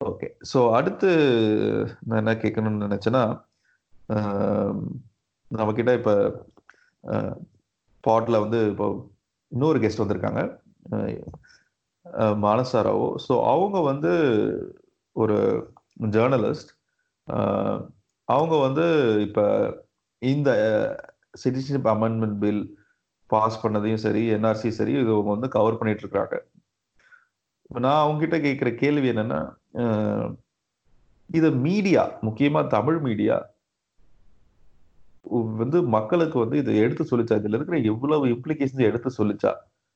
Okay so அடுத்து நான் என்ன கேட்கணும்னு நினைச்சேன்னா நம்மக்கிட்ட இப்போ பாட்ல வந்து இப்போ இன்னொரு கெஸ்ட் வந்திருக்காங்க மானசாராவோ ஸோ அவங்க வந்து ஒரு ஜேர்னலிஸ்ட் அவங்க வந்து இப்போ இந்த சிட்டிசன்ஷிப் அமெண்ட்மெண்ட் பில் பாஸ் பண்ணதையும் சரி என்ஆர்சி சரி இது அவங்க வந்து கவர் பண்ணிட்டு இருக்காங்க இப்போ நான் அவங்ககிட்ட கேட்குற கேள்வி என்னன்னா இது மீடியா முக்கியமா தமிழ் மீடியா வந்து மக்களுக்கு வந்து இதை எடுத்து சொல்லிச்சா இதுல இருக்கிற எவ்வளவு இம்ப்ளிகேஷன்ஸ் எடுத்து சொல்லிச்சா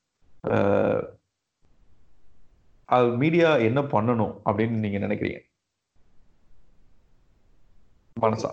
மீடியா என்ன பண்ணணும் அப்படின்னு நீங்க நினைக்கிறீங்க மனசா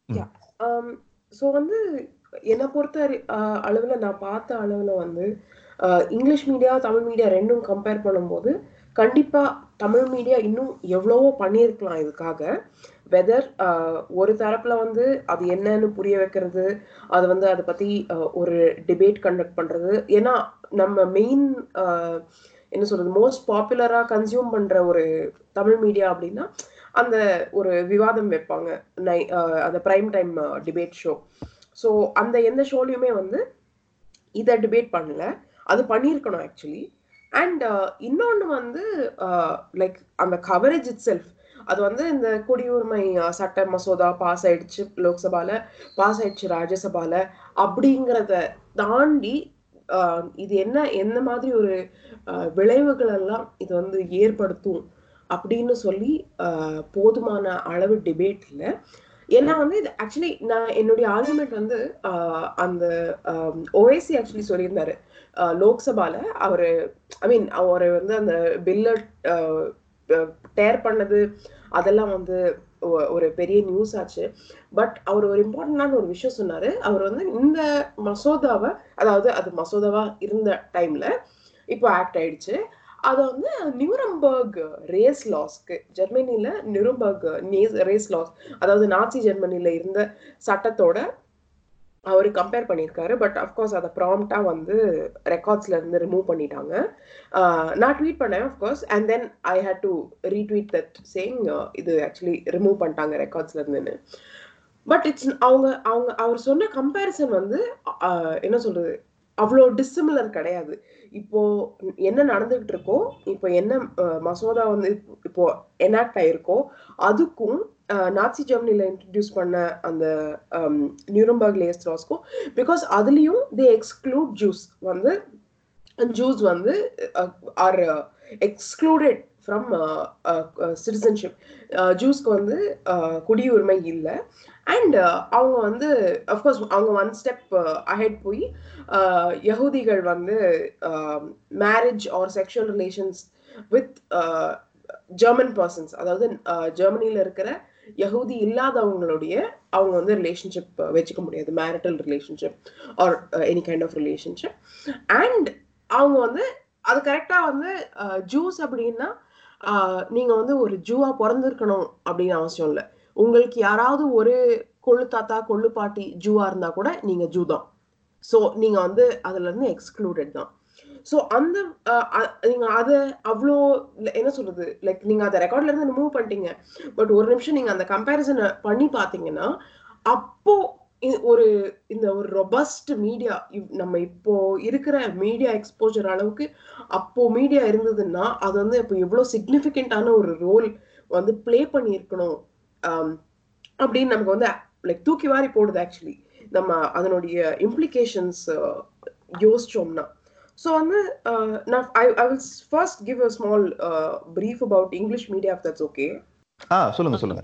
ஸோ வந்து என்னை பொறுத்த அளவில் நான் பார்த்த அளவில் வந்து இங்கிலீஷ் மீடியா தமிழ் மீடியா ரெண்டும் கம்பேர் பண்ணும்போது கண்டிப்பாக தமிழ் மீடியா இன்னும் எவ்வளவோ பண்ணியிருக்கலாம் இதுக்காக வெதர் ஒரு தரப்பில் வந்து அது என்னன்னு புரிய வைக்கிறது அது வந்து அதை பற்றி ஒரு டிபேட் கண்டக்ட் பண்ணுறது ஏன்னா நம்ம மெயின் என்ன சொல்றது மோஸ்ட் பாப்புலராக கன்சியூம் பண்ணுற ஒரு தமிழ் மீடியா அப்படின்னா அந்த ஒரு விவாதம் வைப்பாங்க நை அந்த prime time debate show so அந்த எந்த ஷோலையுமே வந்து இதை டிபேட் பண்ணல அது பண்ணியிருக்கணும் ஆக்சுவலி அண்ட் இன்னொன்று வந்து லைக் அந்த கவரேஜ் இட் செல்ஃப் அது வந்து இந்த குடியுரிமை சட்ட மசோதா பாஸ் ஆயிடுச்சு லோக்சபால பாஸ் ஆயிடுச்சு ராஜ்யசபால அப்படிங்கிறத தாண்டி இது என்ன எந்த மாதிரி ஒரு விளைவுகள் எல்லாம் இது வந்து ஏற்படுத்தும் அப்படின்னு சொல்லி போதுமான அளவு டிபேட் இல்லை ஏன்னா வந்து இது ஆக்சுவலி நான் என்னுடைய ஆர்குமெண்ட் வந்து அந்த ஓஎஸ்சி ஆக்சுவலி சொல்லியிருந்தாரு லோக்சபால அவரு ஐ மீன் அவர் வந்து அந்த பில்ல டேர் பண்ணது அதெல்லாம் வந்து ஒரு பெரிய நியூஸ் ஆச்சு பட் அவர் ஒரு இம்பார்ட்டண்டான ஒரு விஷயம் சொன்னாரு அவர் வந்து இந்த மசோதாவை அதாவது அது மசோதாவா இருந்த டைம்ல இப்போ ஆக்ட் ஆயிடுச்சு அதை வந்து நியூரம்பர்க் ரேஸ் லாஸ்க்கு ஜெர்மனில நியூரம்பர்க் ரேஸ் லாஸ் அதாவது நாசி ஜெர்மனில இருந்த சட்டத்தோட அவர் கம்பேர் பண்ணியிருக்காரு பட் அஃப்கோர்ஸ் அதை ப்ராம்ப்டா வந்து ரெக்கார்ட்ஸ்ல இருந்து ரிமூவ் பண்ணிட்டாங்க நான் ட்வீட் பண்ணேன் of course and then I had to retweet that சேங் இது ஆக்சுவலி ரிமூவ் பண்ணிட்டாங்க ரெக்கார்ட்ஸ்ல இருந்துன்னு பட் இட்ஸ் அவங்க அவங்க அவர் சொன்ன கம்பேரிசன் வந்து என்ன சொல்றது அவ்வளோ டிஸ்சிமிலர் கிடையாது இப்போ என்ன நடந்துகிட்டு இருக்கோ இப்போ என்ன மசோதா வந்து இப்போ எனாக்ட் ஆயிருக்கோ அதுக்கும் நாசி ஜெர்மனில இன்ட்ரடியூஸ் பண்ண அந்த நியூரம்பர்க் லேஸ் லாஸ்க்கும் பிகாஸ் அதுலயும் தே எக்ஸ்க்ளூட் ஜூஸ் வந்து ஜூஸ் வந்து ஆர் எக்ஸ்க்ளூடட் ஃப்ரம் சிட்டிசன்ஷிப் ஜூஸ்க்கு வந்து குடியுரிமை இல்லை அண்ட் அவங்க வந்து அஃப்கோர்ஸ் அவங்க ஒன் ஸ்டெப் அஹெட் போய் யகுதிகள் வந்து marriage or sexual relations with German persons அதாவது ஜெர்மனியில் இருக்கிற யகுதி இல்லாதவங்களுடைய அவங்க வந்து ரிலேஷன்ஷிப் வச்சுக்க முடியாது marital relationship or any kind of relationship and அவங்க வந்து அது கரெக்டாக வந்து ஜூஸ் அப்படின்னா நீங்க வந்து ஒரு ஜூவா பிறந்திருக்கணும் அப்படின்னு அவசியம் இல்லை உங்களுக்கு யாராவது ஒரு கொள்ளு தாத்தா கொள்ளு பாட்டி ஜூவா இருந்தா கூட நீங்க ஜூ தான் ஸோ நீங்க வந்து அதுல இருந்து எக்ஸ்க்ளூடட் தான் ஸோ அந்த நீங்க அதை அவ்வளோ என்ன சொல்றது லைக் நீங்க அதை ரெக்கார்ட்ல இருந்து ரிமூவ் பண்ணிட்டீங்க பட் ஒரு நிமிஷம் நீங்க அந்த கம்பேரிசனை பண்ணி பாத்தீங்கன்னா அப்போ ஒரு இந்த ஒரு ரொபஸ்ட் மீடியா நம்ம இப்போ இருக்கிற மீடியா எக்ஸ்போஜர் அளவுக்கு அப்போ மீடியா இருந்ததுன்னா அது வந்து இப்போ எவ்வளோ சிக்னிஃபிகண்டான ஒரு ரோல் வந்து பிளே பண்ணியிருக்கணும் அப்படின்னு நமக்கு வந்து லைக் தூக்கி வாரி போடுது ஆக்சுவலி நம்ம அதனுடைய இம்ப்ளிகேஷன்ஸ் யோசிச்சோம்னா ஸோ வந்து நான் I I will first give a small brief about English media that's okay ஆ சொல்லுங்க சொல்லுங்க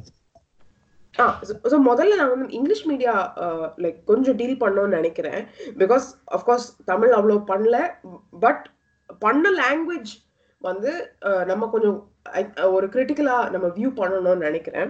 ஆ ஸோ முதல்ல நான் வந்து இங்கிலீஷ் மீடியா லைக் கொஞ்சம் டீல் பண்ணோம்னு நினைக்கிறேன் பிகாஸ் அஃப்கோர்ஸ் தமிழ் அவ்வளோ பண்ணல பட் பண்ண லாங்குவேஜ் வந்து நம்ம கொஞ்சம் ஒரு கிரிட்டிக்கலா நம்ம வியூ பண்ணணும்னு நினைக்கிறேன்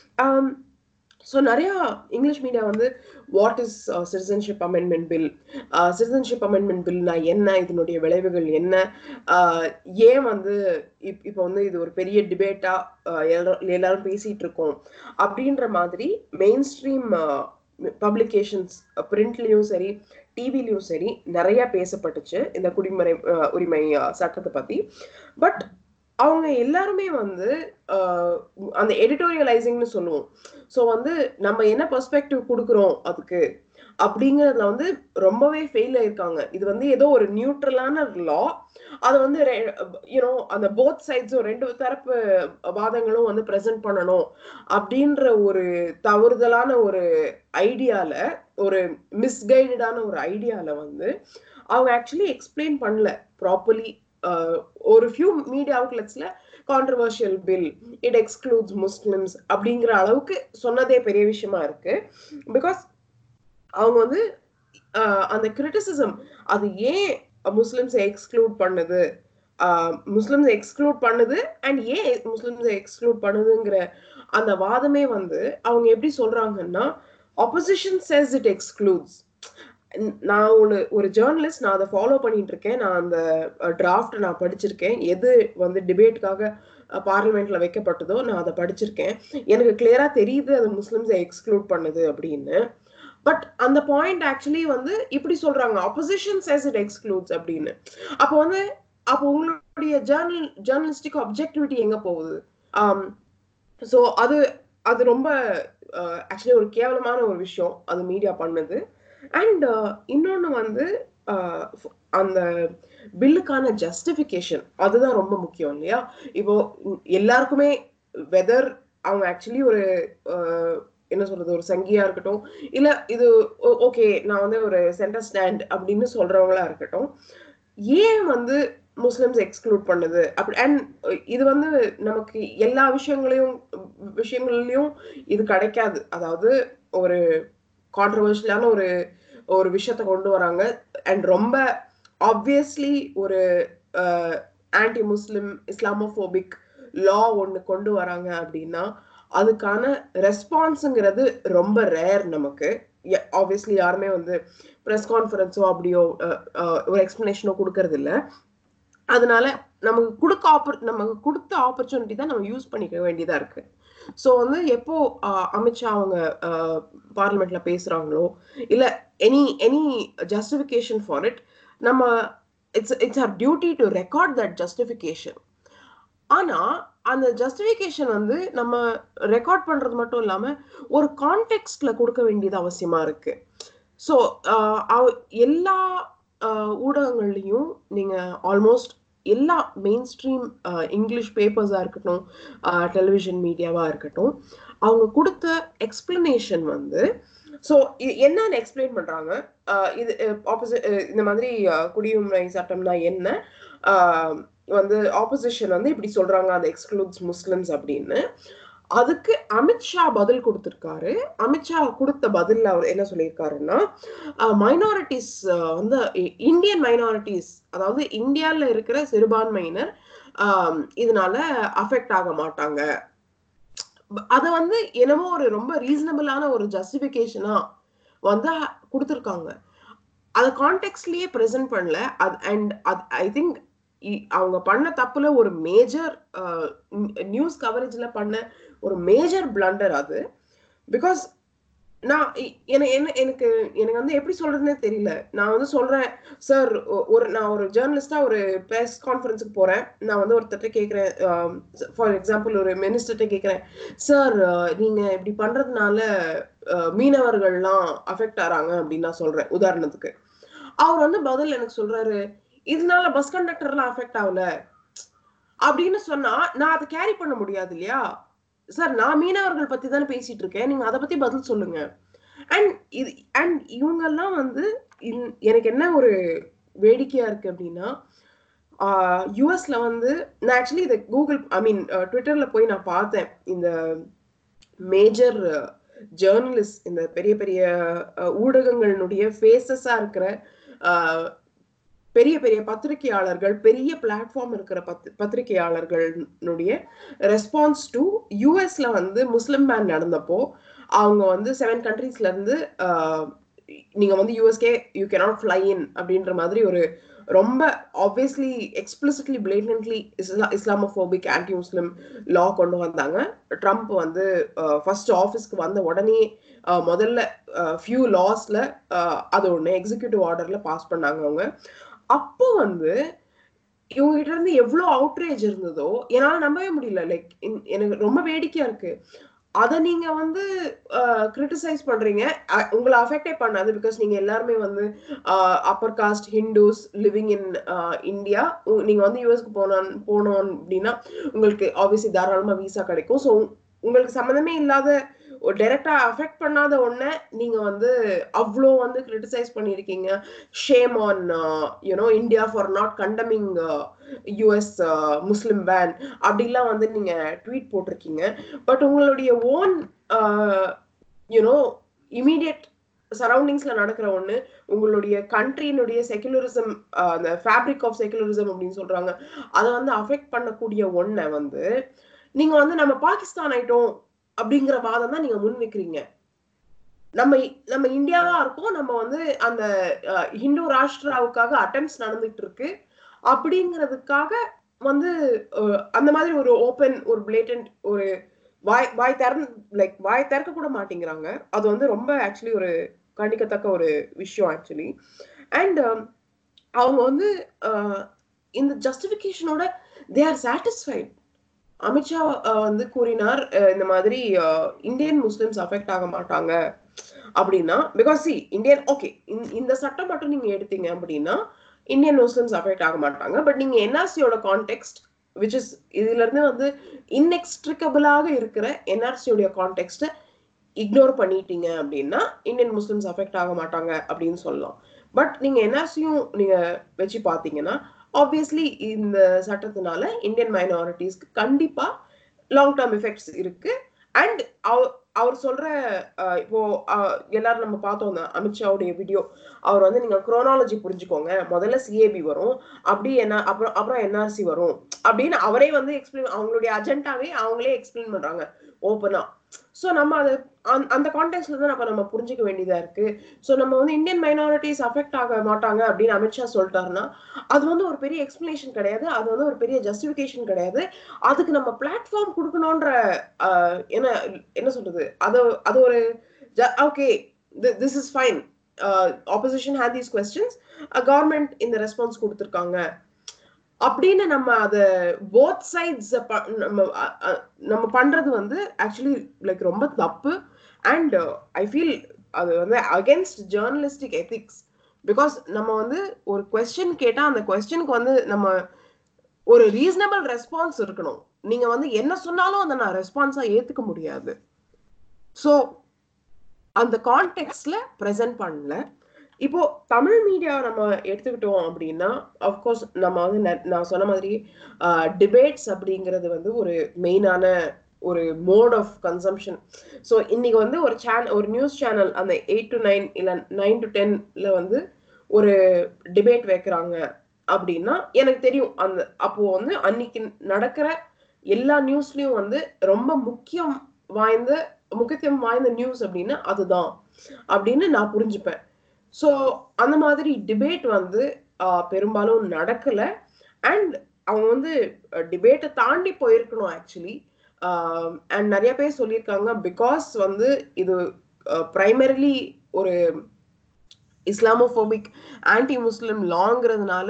ஸோ நிறையா இங்கிலீஷ் மீடியா வந்து what is citizenship amendment bill citizenship amendment பில்னா என்ன இதனுடைய விளைவுகள் என்ன ஏன் வந்து இப் இப்போ வந்து இது ஒரு பெரிய டிபேட்டா எல்லாரும் பேசிட்டு இருக்கோம் அப்படின்ற மாதிரி மெயின் ஸ்ட்ரீம் பப்ளிகேஷன்ஸ் பிரிண்ட்லயும் சரி டிவிலையும் சரி நிறைய பேசப்பட்டுச்சு இந்த குடிமுறை உரிமை சட்டத்தை பத்தி பட் அவங்க எல்லாருமே வந்து ஆஹ், அந்த எடிட்டோரியலைசிங்னு சொல்லுவோம் ஸோ வந்து நம்ம என்ன பெர்ஸ்பெக்டிவ் கொடுக்குறோம் அதுக்கு அப்படிங்கறதுல வந்து ரொம்பவே ஃபெயில் ஆயிருக்காங்க இது வந்து ஏதோ ஒரு நியூட்ரலான லா அது வந்து யூனோ அந்த போத் சைட்ஸும் ரெண்டு தரப்பு வாதங்களும் வந்து ப்ரெசென்ட் பண்ணணும் அப்படின்ற ஒரு தவறுதலான ஒரு ஐடியால ஒரு மிஸ்கைடடான ஒரு ஐடியால வந்து அவங்க ஆக்சுவலி எக்ஸ்பிளைன் பண்ணல ப்ராப்பர்லி ஒரு ஃபியூ மீடியா அவுட்லெட்ஸ்ல controversial bill it excludes Muslims அப்படிங்கிற அளவுக்கு சொன்னதே பெரிய விஷயமா இருக்கு பிகாஸ் அவங்க வந்து ஆஹ், அந்த கிரிட்டிசிசம் அது ஏன் முஸ்லிம்ஸை எக்ஸ்க்ளூட் பண்ணுது முஸ்லிம்ஸ் எக்ஸ்க்ளூட் பண்ணுது அண்ட் ஏன் முஸ்லிம்ஸை எக்ஸ்க்ளூட் பண்ணுதுங்கிற அந்த வாதமே வந்து அவங்க எப்படி சொல்றாங்கன்னா ஆப்போசிஷன் says இட் எக்ஸ்க்ளூட்ஸ் நான் ஒரு ஒரு ஜேர்னலிஸ்ட் நான் அதை ஃபாலோ பண்ணிட்டு இருக்கேன் நான் அந்த டிராஃப்ட் நான் படிச்சிருக்கேன் எது வந்து டிபேட்டுக்காக பார்லிமெண்ட்ல வைக்கப்பட்டதோ நான் அதை படிச்சிருக்கேன் எனக்கு கிளியரா தெரியுது அது முஸ்லிம்ஸை எக்ஸ்க்ளூட் பண்ணுது அப்படின்னு பட் அந்த பாயிண்ட் ஆக்சுவலி வந்து இப்படி சொல்றாங்க ஆப்போசிஷன் சேஸ் இட் எக்ஸ்க்ளூட்ஸ் அப்படின்னு அப்போ வந்து அப்போ உங்களுடைய ஜேர்னல் ஜேர்னலிஸ்டிக் அப்ஜெக்டிவிட்டி எங்க போகுது ஸோ அது அது ரொம்ப ஆக்சுவலி ஒரு கேவலமான ஒரு விஷயம் அது மீடியா பண்ணுது அண்ட் இன்னொன்று வந்து uh, அந்த பில்லுக்கான ஜஸ்டிஃபிகேஷன் அதுதான் ரொம்ப முக்கியம் இல்லையா இப்போ உம், எல்லாருக்குமே வெதர் அவங்க ஆக்சுவலி ஒரு uh, என்ன சொல்றது ஒரு சங்கியா இருக்கட்டும் இல்ல இது ஓகே நான் வந்து ஒரு சென்டர் ஸ்டாண்ட் அப்படின்னு சொல்றவங்களா இருக்கட்டும் ஏன் வந்து முஸ்லிம்ஸ் எக்ஸ்க்ளூட் பண்ணுது அப்படி அண்ட் இது வந்து நமக்கு எல்லா விஷயங்களையும் விஷயங்கள்லயும் இது கிடைக்காது அதாவது ஒரு கான்ட்ரவர்ஷியலான ஒரு ஒரு விஷயத்த கொண்டு வராங்க அண்ட் ரொம்ப ஆப்வியஸ்லி ஒரு ஆன்டி முஸ்லிம் இஸ்லாமோபோபிக் லா ஒன்று கொண்டு வராங்க அப்படின்னா அதுக்கான ரெஸ்பான்ஸுங்கிறது ரொம்ப ரேர் நமக்கு ஆப்வியஸ்லி யாருமே வந்து ப்ரெஸ் கான்ஃபரன்ஸோ அப்படியோ அஹ், அஹ், ஒரு எக்ஸ்பிளனேஷனோ கொடுக்கறது இல்ல அதனால நமக்கு கொடுக்க ஆப்பர் நமக்கு கொடுத்த ஆப்பர்ச்சுனிட்டி தான் நம்ம யூஸ் பண்ணிக்க வேண்டியதா இருக்கு ஸோ வந்து எப்போ அஹ், அமித்ஷா அவங்க பார்லிமெண்ட்ல பேசுறாங்களோ இல்ல any any justification for it நம்ம it's it's our duty to record that justification ஆனா அந்த ஜஸ்டிஃபிகேஷன் வந்து நம்ம ரெக்கார்ட் பண்றது மட்டும் இல்லாம ஒரு கான்டெக்ட்ல கொடுக்க வேண்டியது அவசியமா இருக்கு ஸோ எல்லா ஆஹ், ஊடகங்கள்லயும் நீங்க ஆல்மோஸ்ட் எல்லா மெயின் ஸ்ட்ரீம் இங்கிலீஷ் பேப்பர்ஸா இருக்கட்டும் டெலிவிஷன் மீடியாவா இருக்கட்டும் அவங்க கொடுத்த எக்ஸ்பிளனேஷன் வந்து ஸோ என்னன்னு எக்ஸ்பிளைன் பண்றாங்க ஆஹ் இது ஆப்போசிட் இந்த மாதிரி ஆஹ் குடியுரிமை சட்டம்னா என்ன ஆஹ் வந்து ஆப்போசிஷன் வந்து இப்படி சொல்றாங்க அது எக்ஸ்க்ளூட்ஸ் முஸ்லிம்ஸ் அப்படின்னு அதுக்கு அமித்ஷா பதில் கொடுத்திருக்காரு அமித்ஷா கொடுத்த பதில்ல அவர் என்ன சொல்லியிருக்காருன்னா மைனாரிட்டிஸ் வந்து இந்தியன் மைனாரிட்டிஸ் அதாவது இந்தியால இருக்கிற சிறுபான்மையினர் ஆஹ் இதனால அஃபெக்ட் ஆக மாட்டாங்க அத வந்து என்னமோ ஒரு ரொம்ப ரீசனபிளான ஒரு ஜஸ்டிபிகேஷனா வந்து கொடுத்துருக்காங்க அது கான்டெக்ட்லயே ப்ரெசென்ட் பண்ணல அது அண்ட் அது ஐ திங்க் அவங்க பண்ண தப்புல ஒரு மேஜர் நியூஸ் கவரேஜ்ல பண்ண ஒரு மேஜர் பிளண்டர் அது பிகாஸ் நான் இ- என- என்ன எனக்கு எனக்கு வந்து எப்படி சொல்றதுன்னே தெரியல நான் வந்து சொல்றேன் சார் ஒரு நான் ஒரு ஜேர்னலிஸ்டா ஒரு பிரஸ் கான்ஃபரன்ஸுக்கு போறேன் நான் வந்து ஒருத்தர்ட்ட கேட்குறேன் ஃபார் எக்ஸாம்பிள் ஒரு மினிஸ்டர்கிட்ட கேட்குறேன் சார் நீங்க இப்படி பண்றதுனால அஹ், மீனவர்கள்லாம் அஃபெக்ட் ஆறாங்க அப்படின்னு நான் சொல்றேன் உதாரணத்துக்கு அவர் வந்து பதில் எனக்கு சொல்றாரு இதனால பஸ் கண்டக்டர்லாம் அஃபெக்ட் ஆகல அப்படின்னு சொன்னா நான் அதை கேரி பண்ண முடியாது இல்லையா சார் நான் மீனவர்கள் பத்தி தானே பேசிட்டு இருக்கேன் நீங்க அதை பத்தி பதில் சொல்லுங்க அண்ட் இது அண்ட் இவங்கெல்லாம் வந்து இந்- எனக்கு என்ன ஒரு வேடிக்கையா இருக்கு அப்படின்னா யூஎஸ்ல வந்து நான் ஆக்சுவலி இதை கூகுள் ஐ மீன் ட்விட்டர்ல போய் நான் பார்த்தேன் இந்த மேஜர் ஜேர்னலிஸ்ட் இந்த பெரிய பெரிய அஹ், ஊடகங்களினுடைய ஃபேஸஸா இருக்கிற அஹ், பெரிய பெரிய பத்திரிகையாளர்கள் பெரிய பிளாட்ஃபார்ம் இருக்கிற பத் பத்திரிகையாளர்களுடைய ரெஸ்பான்ஸ் டு யூஎஸ்ல வந்து முஸ்லிம் பேன் நடந்தப்போ அவங்க வந்து செவன் கண்ட்ரீஸ்ல இருந்து ஆஹ், நீங்க வந்து யூஎஸ்கே யூ கேனாட் ஃப்ளை இன் அப்படின்ற மாதிரி ஒரு ரொம்ப ஆப்வியஸ்லி எக்ஸ்பிளிசிட்லி பிளேட்லி இஸ்லா இஸ்லாமோபோபிக் ஆன்டி முஸ்லிம் லா கொண்டு வந்தாங்க ட்ரம்ப் வந்து ஃபர்ஸ்ட் ஆஃபீஸ்க்கு வந்த உடனே ஆஹ், முதல்ல ஃபியூ லாஸ்ல அது ஒன்று எக்ஸிக்யூட்டிவ் ஆர்டர்ல பாஸ் பண்ணாங்க அவங்க அப்போ வந்து இவங்க கிட்ட இருந்து எவ்வளவு அவுட்ரேஜ் இருந்ததோ என்னால நம்பவே முடியல லைக் எனக்கு ரொம்ப வேடிக்கையா இருக்கு அதை நீங்க வந்து கிரிட்டிசைஸ் பண்றீங்க அ- உங்களை அஃபெக்டே பண்ணாது பிகாஸ் நீங்க எல்லாருமே வந்து upper caste Hindus living in India நீங்க வந்து யூஎஸ்க்கு போனோம் போனோம் அப்படின்னா உங்களுக்கு ஆப்வியஸ்லி தாராளமா விசா கிடைக்கும் ஸோ உங்களுக்கு சம்மந்தமே இல்லாத ஒரு டைரக்டா அஃபெக்ட் பண்ணாத ஒன்ன நீங்க வந்து அவ்வளோ வந்து கிரிட்டிசைஸ் பண்ணியிருக்கீங்க shame on you know India for not condemning US Muslim ban அப்படிலாம் வந்து நீங்க ட்வீட் போட்டிருக்கீங்க பட் உங்களுடைய ஓன் யூனோ இமீடியட் சரௌண்டிங்ஸ்ல நடக்கிற ஒண்ணு உங்களுடைய கண்ட்ரியினுடைய செகுலரிசம் அந்த ஃபேப்ரிக் ஆஃப் செகுலரிசம் அப்படின்னு சொல்றாங்க அதை வந்து அஃபெக்ட் பண்ணக்கூடிய ஒன்றை வந்து நீங்க வந்து நம்ம பாகிஸ்தான் ஆயிட்டோம் அப்படிங்கிற வாதம் தான் நீங்க முன் வைக்கிறீங்க நம்ம நம்ம இந்தியாவா இருக்கோம் நம்ம வந்து அந்த அஹ், ஹிந்து ராஷ்டிராவுக்காக அட்டெம்ப்ட்ஸ் நடந்துட்டு இருக்கு அப்படிங்கிறதுக்காக வந்து அஹ், அந்த மாதிரி ஒரு ஓப்பன் ஒரு பிளேட்டன்ட் ஒரு வாய் வாய் திறந்து லைக் வாய் திறக்க கூட மாட்டேங்கிறாங்க அது வந்து ரொம்ப ஆக்சுவலி ஒரு கண்டிக்கத்தக்க ஒரு விஷயம் ஆக்சுவலி அண்ட் அவங்க வந்து அஹ், இந்த ஜஸ்டிஃபிகேஷனோட தே ஆர் சாட்டிஸ்ஃபைட் அமித்ஷா அஹ், வந்து கூறினார் அஹ், இந்த மாதிரி இந்தியன் முஸ்லிம்ஸ் அஃபெக்ட் ஆக மாட்டாங்க அப்படின்னா பிகாஸ் சி இந்தியன் ஓகே இந்த சட்டம் மட்டும் நீங்க எடுத்தீங்க அப்படின்னா இந்தியன் முஸ்லிம்ஸ் அஃபெக்ட் ஆக மாட்டாங்க பட் நீங்க என்ஆர்சியோட கான்டெக்ட் விச் இஸ் இதுல இருந்து வந்து இன்எக்ஸ்ட்ரிகபிளாக இருக்கிற என்ஆர்சியோடைய கான்டெக்ட்டை இக்னோர் பண்ணிட்டீங்க அப்படின்னா இந்தியன் முஸ்லிம்ஸ் அஃபெக்ட் ஆக மாட்டாங்க அப்படின்னு சொல்லலாம் பட் நீங்க என்ஆர்சியும் நீங்க வச்சு பாத்தீங்கன்னா ஆப்வியஸ்லி இந்த சட்டத்தினால இந்தியன் மைனாரிட்டிஸ்க்கு கண்டிப்பா லாங் டேர்ம் எஃபெக்ட்ஸ் இருக்கு அண்ட் அவர் சொல்ற அஹ், இப்போ அஹ், எல்லாரும் நம்ம பார்த்தோம் அந்த அமித்ஷாவுடைய வீடியோ அவர் வந்து நீங்க குரோனாலஜி புரிஞ்சுக்கோங்க முதல்ல சிஏபி வரும் அப்படி என்ன அப்புறம் அப்புறம் என்ஆர்சி வரும் அப்படின்னு அவரே வந்து எக்ஸ்பிளைன் அவங்களுடைய அஜெண்டாவே அவங்களே எக்ஸ்பிளைன் பண்றாங்க ஓப்பனா ஸோ நம்ம அதை அந்த- அந்த கான்டெக்ட்ல தான் நம்ம நம்ம புரிஞ்சுக்க வேண்டியதா இருக்கு ஸோ நம்ம வந்து இந்தியன் மைனாரிட்டிஸ் அஃபெக்ட் ஆக மாட்டாங்க அப்படின்னு அமித்ஷா சொல்லிட்டாருன்னா அது வந்து ஒரு பெரிய எக்ஸ்பிளனேஷன் கிடையாது அது வந்து ஒரு பெரிய ஜஸ்டிஃபிகேஷன் கிடையாது அதுக்கு நம்ம பிளாட்ஃபார்ம் கொடுக்கணுன்ற ஆஹ், என்ன என்ன சொல்றது அது அது ஒரு okay this is fine opposition had these questions government இந்த ரெஸ்பான்ஸ் கொடுத்துருக்காங்க அப்படின்னு நம்ம அத போத் சைட்ஸ் நம்ம அ- அ- நம்ம பண்றது வந்து ஆக்சுவலி லைக் ரொம்ப தப்பு அண்ட் ஐ ஃபீல் அது வந்து அகேன்ஸ்ட் ஜேர்னலிஸ்டிக் எத்திக்ஸ் பிகாஸ் நம்ம வந்து ஒரு கொஸ்டின் கேட்டா அந்த கொஸ்டினுக்கு வந்து நம்ம ஒரு ரீசனபிள் ரெஸ்பான்ஸ் இருக்கணும் நீங்க வந்து என்ன சொன்னாலும் அதை நான் ரெஸ்பான்ஸா ஏத்துக்க முடியாது ஸோ அந்த கான்டெக்ட்ல ப்ரெசென்ட் பண்ணல இப்போ தமிழ் மீடியா நம்ம எடுத்துக்கிட்டோம் அப்படின்னா அஃப்கோர்ஸ் நம்ம வந்து நெ- நான் சொன்ன மாதிரி டிபேட்ஸ் அப்படிங்கிறது வந்து ஒரு மெயினான ஒரு மோட் ஆஃப் கன்சம்ஷன் ஸோ இன்னைக்கு வந்து ஒரு சேனல் ஒரு நியூஸ் சேனல் அந்த எயிட் டு நைன் இல்லை நைன் டு டென்ல வந்து ஒரு டிபேட் வைக்கிறாங்க அப்படின்னா எனக்கு தெரியும் அந்த அப்போ வந்து அன்னைக்கு நடக்கிற எல்லா நியூஸ்லயும் வந்து ரொம்ப முக்கியம் வாய்ந்த முக்கியத்துவம் வாய்ந்த நியூஸ் அப்படின்னா அதுதான் அப்படின்னு நான் புரிஞ்சுப்பேன் ஸோ அந்த மாதிரி டிபேட் வந்து ஆஹ், பெரும்பாலும் நடக்கல அண்ட் அவங்க வந்து டிபேட்டை தாண்டி போயிருக்கணும் ஆக்சுவலி அண்ட் நிறைய பேர் சொல்லியிருக்காங்க பிகாஸ் வந்து இது ப்ரைமரிலி ஒரு இஸ்லாமோபோபிக் ஆன்டி முஸ்லிம் லாங்கிறதுனால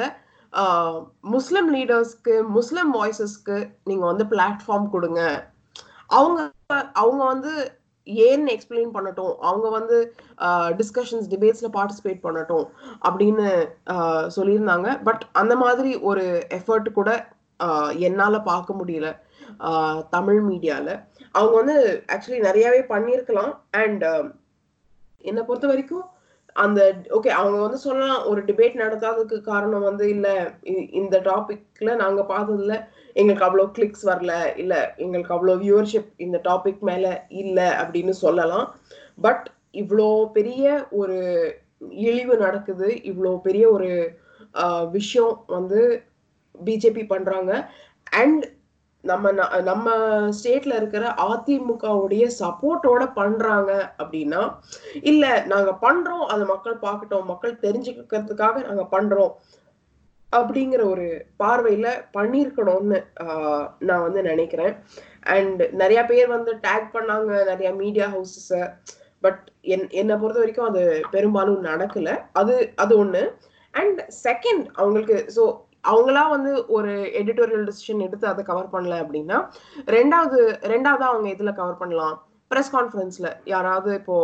முஸ்லிம் லீடர்ஸ்க்கு முஸ்லிம் வாய்ஸஸ்க்கு நீங்க வந்து பிளாட்ஃபார்ம் கொடுங்க அவங்க அவங்க வந்து ஏன்னு எக்ஸ்பிளைன் பண்ணட்டும் அவங்க வந்து டிஸ்கஷன்ஸ் டிபேட்ஸ்ல பார்ட்டிசிபேட் பண்ணட்டும் அப்படின்னு ஆஹ், சொல்லியிருந்தாங்க பட் அந்த மாதிரி ஒரு எஃபர்ட் கூட ஆஹ், என்னால பார்க்க முடியல ஆஹ், தமிழ் மீடியால அவங்க வந்து ஆக்சுவலி நிறையவே பண்ணியிருக்கலாம் அண்ட் என்னை பொறுத்த வரைக்கும் அந்த ஓகே அவங்க வந்து சொல்லலாம் ஒரு டிபேட் நடத்தாததுக்கு காரணம் வந்து இல்ல இ- இந்த டாபிக்ல நாங்க பார்த்ததுல எங்களுக்கு அவ்வளோ கிளிக்ஸ் வரல இல்ல எங்களுக்கு அவ்வளோ வியூவர்ஷிப் இந்த டாபிக் மேல இல்ல அப்படின்னு சொல்லலாம் பட் இவ்வளோ பெரிய ஒரு இழிவு நடக்குது இவ்வளோ பெரிய ஒரு ஆஹ், விஷயம் வந்து பிஜேபி பண்றாங்க அண்ட் நம்ம ந- நம்ம ஸ்டேட்ல இருக்கிற அதிமுகவுடைய சப்போர்ட்டோட பண்றாங்க அப்படின்னா இல்ல நாங்க பண்றோம் அதை மக்கள் பார்க்கட்டும் மக்கள் தெரிஞ்சுக்கிறதுக்காக நாங்க பண்றோம் அப்படிங்கிற ஒரு பார்வையில பண்ணியிருக்கணும்னு ஆஹ், நான் வந்து நினைக்கிறேன் அண்ட் நிறைய பேர் வந்து டேக் பண்ணாங்க நிறைய மீடியா ஹவுசஸ் பட் என் என்னை பொறுத்த வரைக்கும் அது பெரும்பாலும் நடக்கல அது அது ஒண்ணு அண்ட் செகண்ட் அவங்களுக்கு ஸோ அவங்களா வந்து ஒரு எடிட்டோரியல் டிசிஷன் எடுத்து அதை கவர் பண்ணல அப்படின்னா ரெண்டாவது ரெண்டாவது அவங்க இதுல கவர் பண்ணலாம் ப்ரெஸ் கான்ஃபரன்ஸ்ல யாராவது இப்போ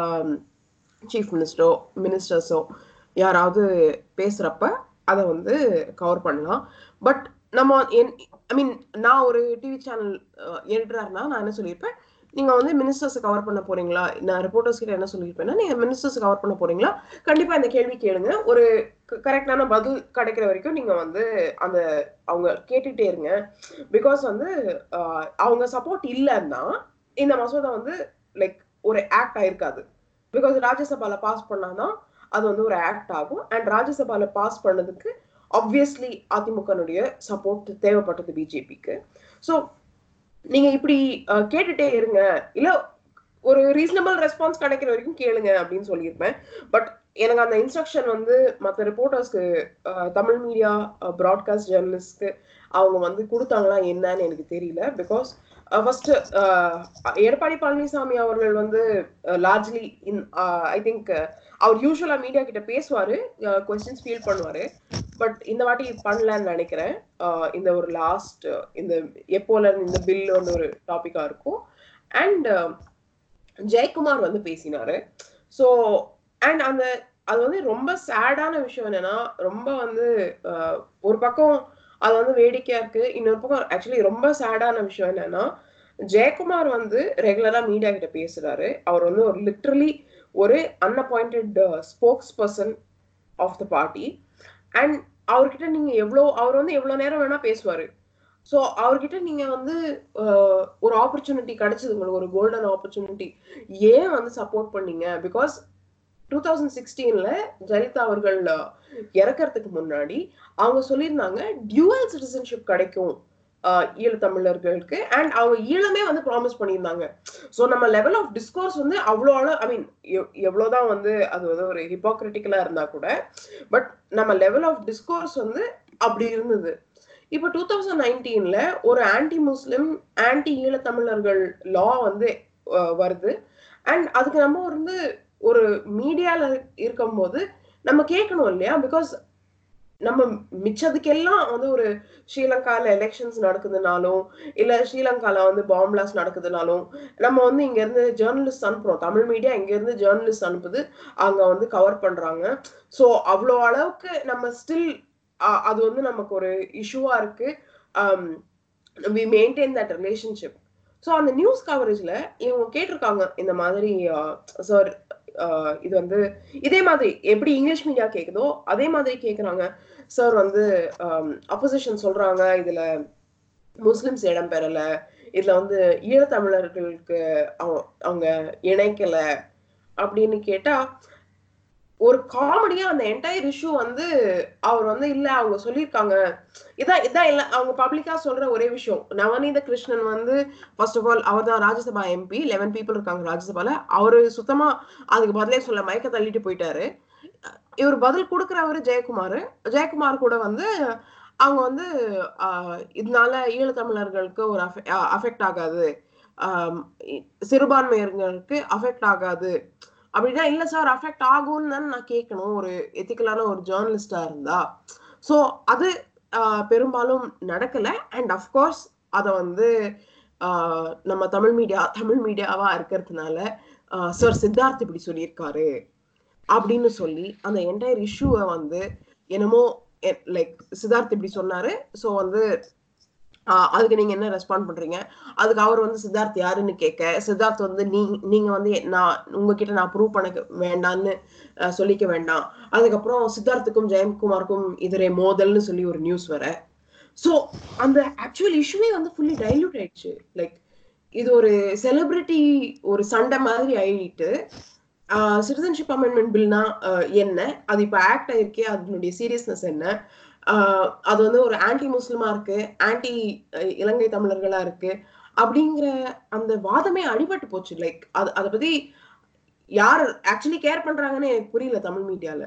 சீஃப் மினிஸ்டரோ மினிஸ்டர்ஸோ யாராவது பேசுறப்ப அதை வந்து கவர் பண்ணலாம் பட் நம்ம என் ஐ மீன் நான் ஒரு டிவி சேனல் எடிட்டரானா நான் என்ன சொல்லியிருப்பேன் நீங்க வந்து மினிஸ்டர்ஸ் கவர் பண்ண போறீங்களா நான் ரிப்போர்ட்டர்ஸ் கிட்ட என்ன சொல்லியிருப்பேன்னா நீங்க மினிஸ்டர்ஸ் கவர் பண்ண போறீங்களா கண்டிப்பா இந்த கேள்வி கேளுங்க ஒரு கரெக்டான பதில் கிடைக்கிற வரைக்கும் நீங்க வந்து அந்த அவங்க கேட்டுட்டே இருங்க பிகாஸ் வந்து அவங்க சப்போர்ட் இல்லைன்னா இந்த மசோதா வந்து லைக் ஒரு ஆக்ட் ஆயிருக்காது பிகாஸ் ராஜ்யசபால பாஸ் பண்ணாதான் அது வந்து ஒரு ஆக்ட் ஆகும் அண்ட் ராஜ்யசபால பாஸ் பண்ணதுக்கு ஆப்வியஸ்லி அதிமுகனுடைய சப்போர்ட் தேவைப்பட்டது பிஜேபிக்கு ஸோ நீங்க இப்படி கேட்டுட்டே இருங்க இல்ல ஒரு ரீசனபிள் ரெஸ்பான்ஸ் கிடைக்கிற வரைக்கும் கேளுங்க அப்படின்னு சொல்லியிருப்பேன் பட் எனக்கு அந்த இன்ஸ்ட்ரக்ஷன் வந்து மற்ற ரிப்போர்ட்டர்ஸ்க்கு தமிழ் மீடியா ப்ராட்காஸ்ட் ஜேர்னலிஸ்ட்க்கு அவங்க வந்து கொடுத்தாங்களா என்னன்னு எனக்கு தெரியல பிகாஸ் ஃபர்ஸ்ட் எடப்பாடி பழனிசாமி அவர்கள் வந்து லார்ஜ்லி இன் ஐ திங்க் அவர் யூஸ்வலா மீடியா கிட்ட பேசுவாரு கொஸ்டின்ஸ் ஃபீல் பண்ணுவாரு பட் இந்த வாட்டி பண்ணலன்னு நினைக்கிறேன் இந்த ஒரு லாஸ்ட் இந்த எப்போல இந்த பில் வந்து ஒரு டாபிக்கா இருக்கும் அண்ட் ஜெயக்குமார் வந்து பேசினாரு ஸோ அண்ட் அந்த அது வந்து ரொம்ப சேடான விஷயம் என்னன்னா ரொம்ப வந்து ஒரு பக்கம் அது வந்து வேடிக்கையா இருக்கு இன்னொரு பக்கம் ஆக்சுவலி ரொம்ப சேடான விஷயம் என்னன்னா ஜெயக்குமார் வந்து ரெகுலரா மீடியா கிட்ட பேசுறாரு அவர் வந்து ஒரு லிட்ரலி ஒரு unappointed spokesperson of the party and அவர்கிட்ட நீங்க எவ்வளோ அவர் வந்து எவ்வளவு நேரம் வேணா பேசுவாரு ஸோ அவர்கிட்ட நீங்க வந்து ஒரு ஆப்பர்ச்சுனிட்டி கிடைச்சது உங்களுக்கு ஒரு கோல்டன் ஆப்பர்ச்சுனிட்டி ஏன் வந்து சப்போர்ட் பண்ணீங்க பிகாஸ் டூ தௌசண்ட் சிக்ஸ்டீன்ல ஜெயலலிதா அவர்கள் இறக்கறதுக்கு முன்னாடி அவங்க சொல்லியிருந்தாங்க டியூவல் சிட்டிசன்ஷிப் கிடைக்கும் ஈழத்தமிழர்களுக்கு அண்ட் அவங்க ஈழமே வந்து ப்ராமிஸ் பண்ணியிருந்தாங்க ஸோ நம்ம லெவல் ஆஃப் டிஸ்கோர்ஸ் வந்து அவ்வளோ ஐ மீன் எவ்வளோதான் வந்து அது வந்து ஒரு ஹிப்போக்ரிட்டிக்கலா இருந்தா கூட பட் நம்ம லெவல் ஆஃப் டிஸ்கோர்ஸ் வந்து அப்படி இருந்தது இப்போ டூ தௌசண்ட் நைன்டீன்ல ஒரு ஆன்டி முஸ்லிம் ஆன்டி ஈழத்தமிழர்கள் லா வந்து வருது அண்ட் அதுக்கு நம்ம வந்து ஒரு மீடியால இருக்கும்போது நம்ம கேட்கணும் இல்லையா பிகாஸ் நம்ம மிச்சதுக்கெல்லாம் வந்து ஒரு ஸ்ரீலங்கால எலெக்ஷன்ஸ் நடக்குதுனாலும் இல்ல ஸ்ரீலங்கால வந்து பாம்பிளாஸ் நடக்குதுனாலும் நம்ம வந்து இங்க இருந்து ஜேர்னலிஸ்ட் அனுப்புறோம் தமிழ் மீடியா இங்க இருந்து ஜேர்னலிஸ்ட் அனுப்புது அங்க வந்து கவர் பண்றாங்க ஸோ அவ்வளோ அளவுக்கு நம்ம ஸ்டில் அது வந்து நமக்கு ஒரு இஷ்யூவா இருக்கு we maintain that relationship so அந்த நியூஸ் கவரேஜ்ல இவங்க கேட்டிருக்காங்க இந்த மாதிரி சார் இது வந்து இதே மாதிரி எப்படி இங்கிலீஷ் மீடியா கேக்குதோ அதே மாதிரி கேக்குறாங்க சார் வந்து அப்போசிஷன் சொல்றாங்க இதுல முஸ்லிம்ஸ் இடம் பெறல இதுல வந்து ஈழத்தமிழர்களுக்கு அவங்க இணைக்கல அப்படின்னு கேட்டா ஒரு காமெடியா அந்த என்டையர் இஷ்யூ வந்து அவர் வந்து இல்ல அவங்க சொல்லியிருக்காங்க இதான் இதான் இல்ல அவங்க பப்ளிக்கா சொல்ற ஒரே விஷயம் நவநீத கிருஷ்ணன் வந்து ஃபர்ஸ்ட் ஆஃப் ஆல் அவர் தான் ராஜ்யசபா எம்பி லெவன் பீப்புள் இருக்காங்க ராஜ்யசபால அவரு சுத்தமா அதுக்கு பதிலே சொல்ல மயக்க தள்ளிட்டு போயிட்டாரு இவர் பதில் கொடுக்குறவரு ஜெயக்குமார் ஜெயக்குமார் கூட வந்து அவங்க வந்து இதனால ஈழத்தமிழர்களுக்கு ஒரு அஃபெக்ட் ஆகாது சிறுபான்மையர்களுக்கு அஃபெக்ட் ஆகாது அப்படின்னா இல்ல சார் அஃபெக்ட் ஆகும்னு தான் நான் கேட்கணும் ஒரு எத்திக்கலான ஒரு ஜேர்னலிஸ்டா இருந்தா ஸோ அது பெரும்பாலும் நடக்கல அண்ட் அஃப்கோர்ஸ் அதை வந்து நம்ம தமிழ் மீடியா தமிழ் மீடியாவா இருக்கிறதுனால சார் சித்தார்த் இப்படி சொல்லியிருக்காரு அப்படின்னு சொல்லி அந்த என்டையர் இஷ்யூவை வந்து என்னமோ லைக் சித்தார்த் இப்படி சொன்னாரு ஸோ வந்து அதுக்கு நீங்க என்ன ரெஸ்பாண்ட் பண்றீங்க அதுக்கு அவர் வந்து சித்தார்த் யாருன்னு கேட்க சித்தார்த் வந்து நீ நீங்க வந்து நான் உங்ககிட்ட நான் ப்ரூவ் பண்ண வேண்டாம்னு சொல்லிக்க வேண்டாம் அதுக்கப்புறம் சித்தார்த்துக்கும் ஜெயக்குமாருக்கும் எதிரே மோதல்னு சொல்லி ஒரு நியூஸ் வர ஸோ அந்த ஆக்சுவல் இஷ்யூவே வந்து ஃபுல்லி டைல்யூட் ஆயிடுச்சு லைக் இது ஒரு செலிபிரிட்டி ஒரு சண்டை மாதிரி ஆயிட்டு சிட்டிசன்ஷிப் அமெண்ட்மெண்ட் பில்னா என்ன அது இப்போ ஆக்ட் ஆயிருக்கே அதனுடைய சீரியஸ்னஸ் என்ன அது வந்து ஒரு ஆன்டி முஸ்லிமா இருக்கு ஆன்டி இலங்கை தமிழர்களா இருக்கு அப்படிங்கிற அந்த வாதமே அடிபட்டு போச்சு லைக் அது அதை பத்தி யார் ஆக்சுவலி கேர் பண்றாங்கன்னு எனக்கு புரியல தமிழ் மீடியால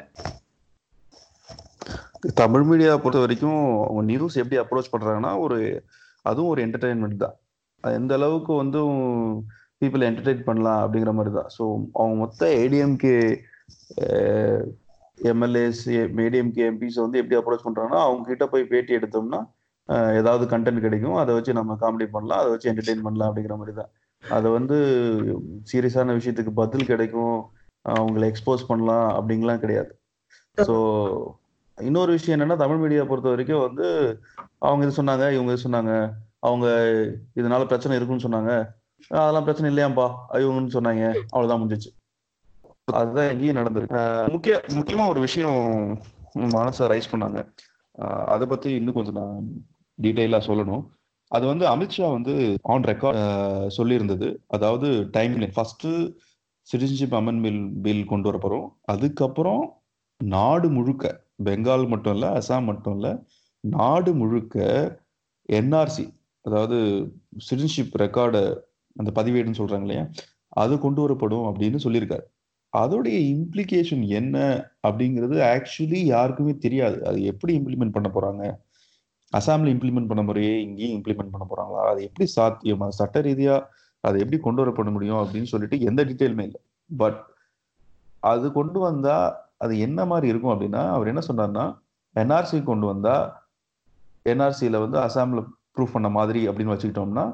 தமிழ் மீடியா பொறுத்த வரைக்கும் அவங்க நியூஸ் எப்படி அப்ரோச் பண்றாங்கன்னா ஒரு அதுவும் ஒரு என்டர்டைன்மெண்ட் தான் எந்த அளவுக்கு வந்து பீப்புள் என்டர்டைன் பண்ணலாம் அப்படிங்கிற மாதிரி தான் ஸோ அவங்க மொத்த ஏடிஎம்கே எம்எல்ஏஸ் ஏடிஎம்கே எம்பிஸ் வந்து எப்படி அப்ரோச் பண்றாங்கன்னா அவங்க கிட்ட போய் பேட்டி எடுத்தோம்னா அஹ், ஏதாவது கண்டென்ட் கிடைக்கும் அதை வச்சு நம்ம காமெடி பண்ணலாம் அதை வச்சு என்டர்டெயின் பண்ணலாம் அப்படிங்கிற மாதிரி தான் அதை வந்து சீரியஸான விஷயத்துக்கு பதில் கிடைக்கும் அவங்களை எக்ஸ்போஸ் பண்ணலாம் அப்படிங்கலாம் கிடையாது ஸோ இன்னொரு விஷயம் என்னன்னா தமிழ் மீடியா பொறுத்த வரைக்கும் வந்து அவங்க இது சொன்னாங்க இவங்க இது சொன்னாங்க அவங்க இதனால பிரச்சனை இருக்குன்னு சொன்னாங்க அதெல்லாம் பிரச்சனை இல்லையாம்பா இவங்கன்னு சொன்னாங்க அவ்வளவுதான் முடிஞ்சிச்சு அதுதான் எங்கேயும் நடந்திருக்கு அஹ் முக்கிய முக்கியமா ஒரு விஷயம் மனசை ரைஸ் பண்ணாங்க அஹ் அதை பத்தி இன்னும் கொஞ்சம் நான் டீட்டெயிலா சொல்லணும் அது வந்து அமித்ஷா வந்து ஆன் ரெக்கார்ட் சொல்லியிருந்தது அதாவது time first citizenship amendment bill கொண்டு வர போறோம் அதுக்கப்புறம் நாடு முழுக்க பெங்கால் மட்டும் இல்ல அசாம் மட்டும் இல்ல நாடு முழுக்க என்ஆர்சி அதாவது சிட்டிசன்ஷிப் ரெக்கார்டு அந்த பதிவேடுன்னு சொல்றாங்க இல்லையா அது கொண்டு வரப்படும் அப்படின்னு சொல்லியிருக்காரு அதோடைய இம்ப்ளிகேஷன் என்ன அப்படிங்கிறது ஆக்சுவலி யாருக்குமே தெரியாது அது எப்படி இம்ப்ளிமெண்ட் பண்ண போறாங்க அசாம்ல இம்ப்ளிமெண்ட் பண்ண முறையே இங்கேயும் இம்ப்ளிமெண்ட் பண்ண போறாங்களா அது எப்படி சாத்தியமா சட்ட ரீதியா அதை எப்படி கொண்டு வரப்பட முடியும் அப்படின்னு சொல்லிட்டு எந்த டீட்டெயிலுமே இல்லை பட் அது கொண்டு வந்தா அது என்ன மாதிரி இருக்கும் அப்படின்னா அவர் என்ன சொன்னார்னா என்ஆர்சி கொண்டு வந்தா என்ஆர்சியில வந்து அசாம்ல ப்ரூஃப் பண்ண மாதிரி அப்படின்னு வச்சுக்கிட்டோம்னா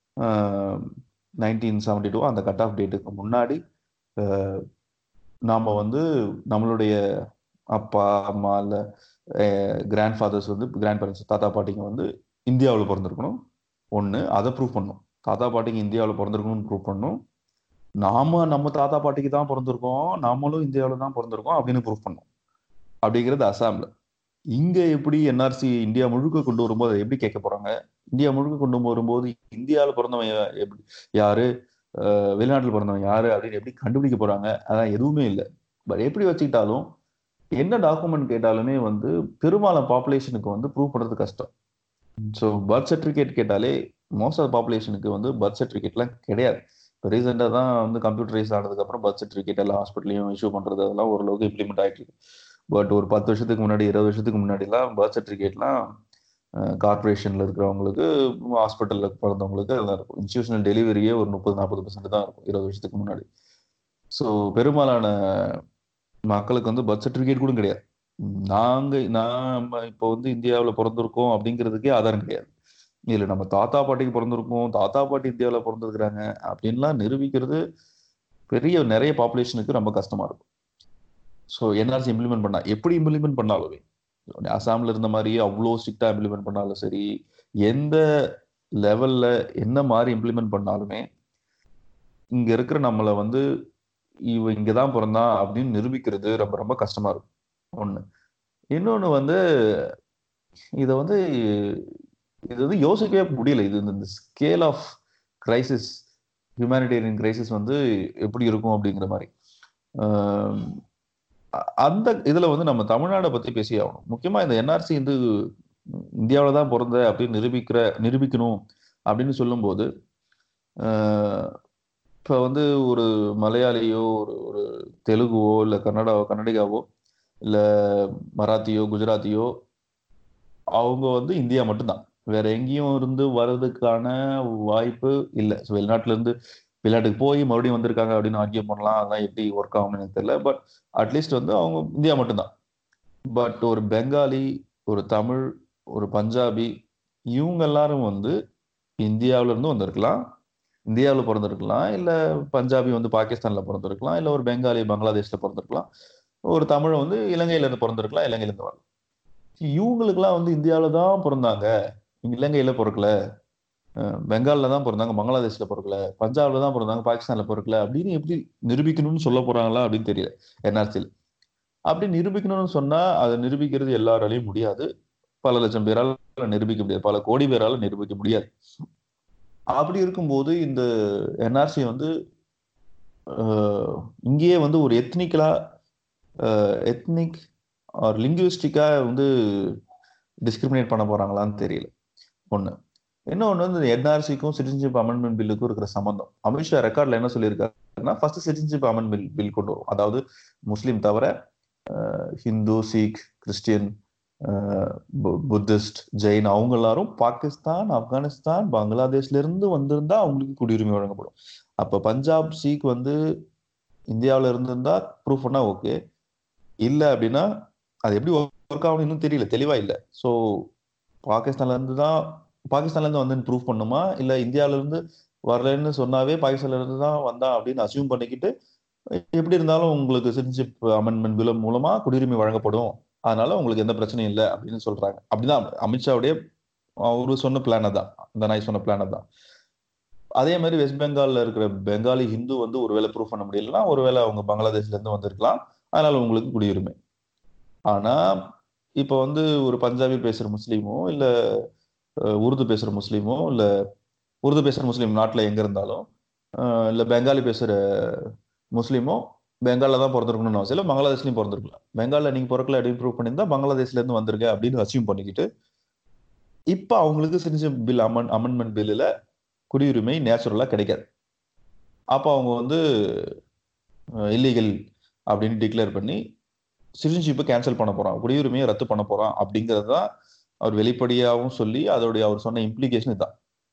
நைன்டீன் செவன்டி டூ அந்த கட் ஆஃப் டேட்டுக்கு முன்னாடி ஆஹ், நாம வந்து நம்மளுடைய அப்பா அம்மா இல்லை கிராண்ட் ஃபாதர்ஸ் வந்து கிராண்ட் பேரண்ட்ஸ் தாத்தா பாட்டிங்க வந்து இந்தியாவில் பிறந்திருக்கணும் ஒன்று அதை ப்ரூவ் பண்ணணும் தாத்தா பாட்டிங்க இந்தியாவில் பிறந்திருக்கணும்னு ப்ரூவ் பண்ணணும் நாம நம்ம தாத்தா பாட்டிக்கு தான் பிறந்திருக்கோம் நாமளும் இந்தியாவில் தான் பிறந்திருக்கோம் அப்படின்னு ப்ரூவ் பண்ணணும் அப்படிங்கிறது அசாம்ல இங்க எப்படி என்ஆர்சி இந்தியா முழுக்க கொண்டு வரும்போது அதை எப்படி கேட்க போறாங்க இந்தியா முழுக்க கொண்டு வரும்போது இந்தியாவில் பிறந்தவன் யா- எப்படி யாரு அஹ் வெளிநாட்டுல பிறந்தவன் யாரு அப்படின்னு எப்படி கண்டுபிடிக்க போறாங்க அதான் எதுவுமே இல்லை பட் எப்படி வச்சுக்கிட்டாலும் என்ன டாக்குமெண்ட் கேட்டாலுமே வந்து பெரும்பாலான பாப்புலேஷனுக்கு வந்து ப்ரூவ் பண்றது கஷ்டம் ஸோ பர்த் சர்டிஃபிகேட் கேட்டாலே மோஸ்ட் ஆஃப் பாப்புலேஷனுக்கு வந்து பர்த் சர்டிஃபிகேட்லாம் கிடையாது இப்போ ரீசெண்டாக தான் வந்து கம்ப்யூட்டரைஸ் ஆனதுக்கப்புறம் பர்த் சர்டிஃபிகேட் எல்லா ஹாஸ்பிட்டலையும் இஷ்யூ பண்ணுறது அதெல்லாம் ஓரளவுக்கு இம்ப்ளிமெண்ட் ஆகிட்டு இருக்கு பட் ஒரு பத்து வருஷத்துக்கு முன்னாடி இருபது வருஷத்துக்கு முன்னாடிலாம் பர்த் சர்டிஃபிகேட்லாம் கார்பரேஷனில் இருக்கிறவங்களுக்கு ஹாஸ்பிட்டலில் பிறந்தவங்களுக்கு அதெல்லாம் இருக்கும் இன்ஸ்டியூஷனல் டெலிவரியே ஒரு முப்பது நாற்பது பர்சன்ட் தான் இருக்கும் இருபது வருஷத்துக்கு முன்னாடி ஸோ பெரும்பாலான மக்களுக்கு வந்து பர்த் சர்டிஃபிகேட் கூட கிடையாது நாங்க நாம இப்போ வந்து இந்தியாவில் பிறந்திருக்கோம் அப்படிங்கிறதுக்கே ஆதாரம் கிடையாது இதுல நம்ம தாத்தா பாட்டிக்கு பிறந்திருக்கோம் தாத்தா பாட்டி இந்தியாவில் பிறந்திருக்கிறாங்க அப்படின்லாம் நிரூபிக்கிறது பெரிய நிறைய பாப்புலேஷனுக்கு ரொம்ப கஷ்டமா இருக்கும் ஸோ என்ஆர்சி இம்ப்ளிமெண்ட் பண்ணா எப்படி இம்ப்ளிமெண்ட் பண்ணாலுமே அசாம்ல இருந்த மாதிரியே அவ்வளோ ஸ்ட்ரிக்டா இம்ப்ளிமெண்ட் பண்ணாலும் சரி எந்த லெவல்ல என்ன மாதிரி இம்ப்ளிமெண்ட் பண்ணாலுமே இங்க இருக்கிற நம்மளை வந்து இவ இங்கதான் பிறந்தான் அப்படின்னு நிரூபிக்கிறது ரொம்ப ரொம்ப கஷ்டமா இருக்கும் ஒண்ணு இன்னொன்னு வந்து இத வந்து இது வந்து யோசிக்கவே முடியல இது இந்த scale of crisis humanitarian crisis வந்து எப்படி இருக்கும் அப்படிங்கிற மாதிரி ஆஹ் அ- அந்த இதுல வந்து நம்ம தமிழ்நாடை பத்தி பேசி ஆகணும் முக்கியமா இந்த என்ஆர்சி வந்து இந்தியாவில தான் பிறந்த அப்படின்னு நிரூபிக்கிற நிரூபிக்கணும் அப்படின்னு சொல்லும்போது ஆஹ் இப்ப வந்து ஒரு மலையாளியோ ஒரு ஒரு தெலுங்குவோ இல்ல கன்னடாவோ கன்னடிகாவோ இல்ல மராத்தியோ குஜராத்தியோ அவங்க வந்து இந்தியா மட்டும்தான் வேற எங்கேயும் இருந்து வர்றதுக்கான வாய்ப்பு இல்லை ஸோ வெளிநாட்டுல இருந்து வெளிநாட்டுக்கு போய் மறுபடியும் வந்திருக்காங்க அப்படின்னு ஆர்கியூ பண்ணலாம் அதெல்லாம் எப்படி ஒர்க் ஆகும்னு எனக்கு தெரியல பட் அட்லீஸ்ட் வந்து அவங்க இந்தியா மட்டும்தான் பட் ஒரு பெங்காலி ஒரு தமிழ் ஒரு பஞ்சாபி இவங்க எல்லாரும் வந்து இந்தியாவுல இருந்து வந்திருக்கலாம் இந்தியாவில் பிறந்திருக்கலாம் இல்ல பஞ்சாபி வந்து பாகிஸ்தான்ல பிறந்திருக்கலாம் இல்ல ஒரு பெங்காலி பங்களாதேஷ்ல பிறந்திருக்கலாம் ஒரு தமிழ் வந்து இலங்கையில இருந்து பிறந்திருக்கலாம் இலங்கையில இருந்து வரலாம் இவங்களுக்குலாம் வந்து இந்தியாவில தான் பிறந்தாங்க இங்க இலங்கையில பிறக்கல அஹ் பெங்கால்ல தான் பிறந்தாங்க பங்களாதேஷ்ல பிறக்கல பஞ்சாப்ல தான் பிறந்தாங்க பாகிஸ்தான்ல பிறக்கல அப்படின்னு எப்படி நிரூபிக்கணும்னு சொல்ல போறாங்களா அப்படின்னு தெரியல என்ஆர்சியில் அப்படி நிரூபிக்கணும்னு சொன்னா அதை நிரூபிக்கிறது எல்லாராலையும் முடியாது பல லட்சம் பேரால நிரூபிக்க முடியாது பல கோடி பேரால நிரூபிக்க முடியாது அப்படி இருக்கும்போது இந்த என்ஆர்சி வந்து அஹ், இங்கேயே வந்து ஒரு எத்னிக்கலா எத்னிக் ஆர் லிங்குவிஸ்டிக்கா வந்து டிஸ்கிரிமினேட் பண்ண போறாங்களான்னு தெரியல ஒண்ணு இன்னொன்று வந்து இந்த என்ஆர்சிக்கும் சிட்டிசன்ஷிப் அமெண்ட்மெண்ட் பில்லுக்கும் இருக்கிற சம்பந்தம் அமித்ஷா ரெக்கார்ட்ல என்ன சொல்லியிருக்காருன்னா ஃபர்ஸ்ட் சிட்டிசன்ஷிப் அமெண்ட்மெண்ட் பில் கொண்டு வரும் அதாவது முஸ்லீம் தவிர அஹ், ஹிந்து சீக் கிறிஸ்டியன் புத்திஸ்ட் ஜெயின் அவங்க எல்லாரும் பாகிஸ்தான் ஆப்கானிஸ்தான் பங்களாதேஷ்ல இருந்து வந்திருந்தா அவங்களுக்கு குடியுரிமை வழங்கப்படும் அப்ப பஞ்சாப் சீக் வந்து இந்தியாவில இருந்திருந்தா ப்ரூஃப் பண்ணா ஓகே இல்ல அப்படின்னா அது எப்படி ஒர்க் ஆகணும் இன்னும் தெரியல தெளிவா இல்ல ஸோ பாகிஸ்தான்ல இருந்து தான் பாகிஸ்தான்ல இருந்து வந்து ப்ரூவ் பண்ணுமா இல்ல இந்தியால இருந்து வரலன்னு சொன்னாவே பாகிஸ்தான்ல இருந்து தான் வந்தான் அப்படின்னு அசியூம் பண்ணிக்கிட்டு எப்படி இருந்தாலும் உங்களுக்கு சிட்டிசன்ஷிப் அமெண்ட்மெண்ட் பில் மூலமா குடியுரிமை வழங்கப்படும் அதனால உங்களுக்கு எந்த பிரச்சனையும் இல்லை அப்படின்னு சொல்றாங்க அப்படிதான் அமித்ஷாவுடைய அவரு சொன்ன பிளான் தான் இந்த நாய் சொன்ன பிளான் தான் அதே மாதிரி வெஸ்ட் பெங்கால்ல இருக்கிற பெங்காலி ஹிந்து வந்து ஒருவேளை ப்ரூவ் பண்ண முடியலன்னா ஒருவேளை அவங்க பங்களாதேஷ்ல இருந்து வந்திருக்கலாம் அதனால உங்களுக்கு குடியுரிமை ஆனா இப்ப வந்து ஒரு பஞ்சாபி பேசுற முஸ்லீமோ இல்ல உருது பேசுற முஸ்லீமோ இல்ல உருது பேசுற முஸ்லீம் நாட்டுல எங்க இருந்தாலும் இல்ல பெங்காலி பேசுற முஸ்லீமோ பெங்கால்ல தான் பிறந்திருக்கணும்னு அவசியம் இல்லை பங்களாதேஷ்லயும் பிறந்திருக்கலாம் பெங்கால்ல நீங்க பிறக்கல அப்படின்னு ப்ரூவ் பண்ணியிருந்தா பங்களாதேஷ்ல இருந்து வந்திருக்க அப்படின்னு அசியூம் பண்ணிக்கிட்டு இப்ப அவங்களுக்கு சிட்டிசன் பில் அமன் அமெண்ட்மெண்ட் பில்லுல குடியுரிமை நேச்சுரலா கிடைக்காது அப்போ அவங்க வந்து இல்லீகல் அப்படின்னு டிக்ளேர் பண்ணி சிட்டிசன்ஷிப்பை கேன்சல் பண்ண போறான் குடியுரிமையை ரத்து பண்ண போறான் அப்படிங்கிறது தான் அவர் வெளிப்படையாகவும் சொல்லி அதோடைய அவர் சொன்ன இம்ப்ளிகேஷன் இதுதான்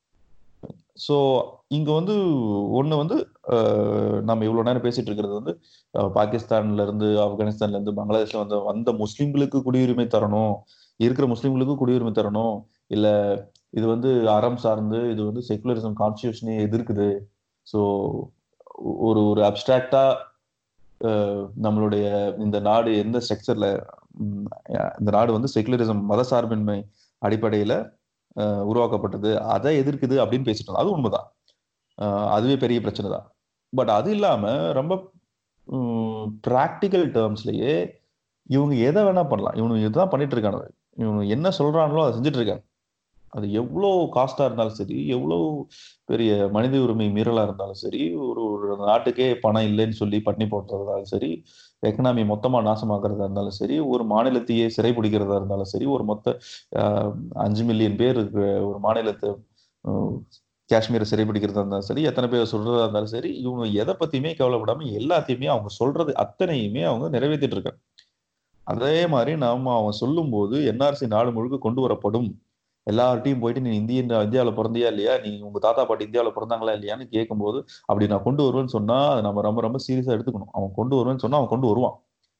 ஸோ இங்க வந்து ஒண்ணு வந்து நம்ம இவ்வளவு நேரம் பேசிட்டு இருக்கிறது வந்து பாகிஸ்தான்ல இருந்து ஆப்கானிஸ்தான்ல இருந்து பங்களாதேஷ்ல வந்த வந்த முஸ்லிம்களுக்கு குடியுரிமை தரணும் இருக்கிற முஸ்லிம்களுக்கு குடியுரிமை தரணும் இல்ல இது வந்து அறம் சார்ந்து இது வந்து செகுலரிசம் கான்ஸ்டியூஷனே எதிர்க்குது ஸோ ஒரு ஒரு அப்டிராக்டா நம்மளுடைய இந்த நாடு எந்த ஸ்ட்ரக்சர்ல இந்த நாடு வந்து செகுலரிசம் மத சார்பின்மை அடிப்படையில உருவாக்கப்பட்டது அதை எதிர்க்குது அப்படின்னு பேசிட்டு அது உண்மைதான் அதுவே பெரிய பிரச்சனை தான் பட் அது இல்லாம ரொம்ப ப்ராக்டிக்கல் டேர்ம்ஸ்லயே இவங்க எதை வேணா பண்ணலாம் இவங்க இதுதான் பண்ணிட்டு இருக்காங்க இவங்க என்ன சொல்றாங்களோ அதை செஞ்சுட்டு இருக்காங்க அது எவ்வளோ காஸ்டா இருந்தாலும் சரி எவ்வளோ பெரிய மனித உரிமை மீறலா இருந்தாலும் சரி ஒரு ஒரு நாட்டுக்கே பணம் இல்லைன்னு சொல்லி பண்ணி போட்டுறதாலும் சரி எக்கனாமி மொத்தமா நாசமாக்குறதா இருந்தாலும் சரி ஒரு மாநிலத்தையே சிறை பிடிக்கிறதா இருந்தாலும் சரி ஒரு மொத்த அஞ்சு மில்லியன் பேர் இருக்கிற ஒரு மாநிலத்தை காஷ்மீரை சிறை பிடிக்கிறதா இருந்தாலும் சரி எத்தனை பேர் சொல்றதா இருந்தாலும் சரி இவங்க எதை பத்தியுமே கவலைப்படாம எல்லாத்தையுமே அவங்க சொல்றது அத்தனையுமே அவங்க நிறைவேற்றிட்டு இருக்காங்க அதே மாதிரி நாம அவன் சொல்லும் போது என்ஆர்சி நாடு முழுக்க கொண்டு வரப்படும் எல்லார்ட்டையும் போயிட்டு நீ இந்திய இந்தியாவில் பிறந்தியா இல்லையா நீ உங்க தாத்தா பாட்டி இந்தியாவில் பிறந்தாங்களா இல்லையான்னு கேட்கும்போது அப்படி நான் கொண்டு வருவேன்னு சொன்னா அதை நம்ம ரொம்ப ரொம்ப சீரியஸா எடுத்துக்கணும் அவன் கொண்டு வருவேன்னு சொன்னா அவன் கொண்டு வருவான்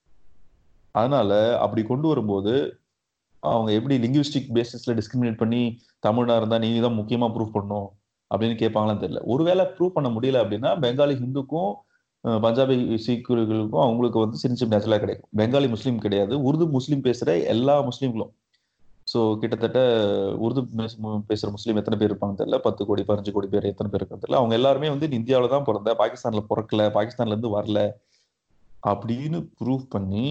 அதனால அப்படி கொண்டு வரும்போது அவங்க எப்படி லிங்குவிஸ்டிக் பேசிஸ்ல டிஸ்கிரிமினேட் பண்ணி தமிழா இருந்தா நீ தான் முக்கியமா ப்ரூவ் பண்ணும் அப்படின்னு கேட்பாங்களான்னு தெரியல ஒருவேளை ப்ரூவ் பண்ண முடியல அப்படின்னா பெங்காலி ஹிந்துக்கும் பஞ்சாபி சீக்குகளுக்கும் அவங்களுக்கு வந்து சிட்டிசன்ஷிப் நேச்சுரலா கிடைக்கும் பெங்காலி முஸ்லீம் கிடையாது உருது முஸ்லீம் பேசுற எல்லா முஸ்லீம்களும் ஸோ கிட்டத்தட்ட உருது பேசுற முஸ்லீம் எத்தனை பேர் இருப்பாங்க தெரியல பத்து கோடி பதினஞ்சு கோடி பேர் எத்தனை பேர் இருக்காங்க தெரியல அவங்க எல்லாருமே வந்து இந்தியாவில தான் பிறந்த பாகிஸ்தான்ல பிறக்கல பாகிஸ்தான்ல இருந்து வரல அப்படின்னு ப்ரூவ் பண்ணி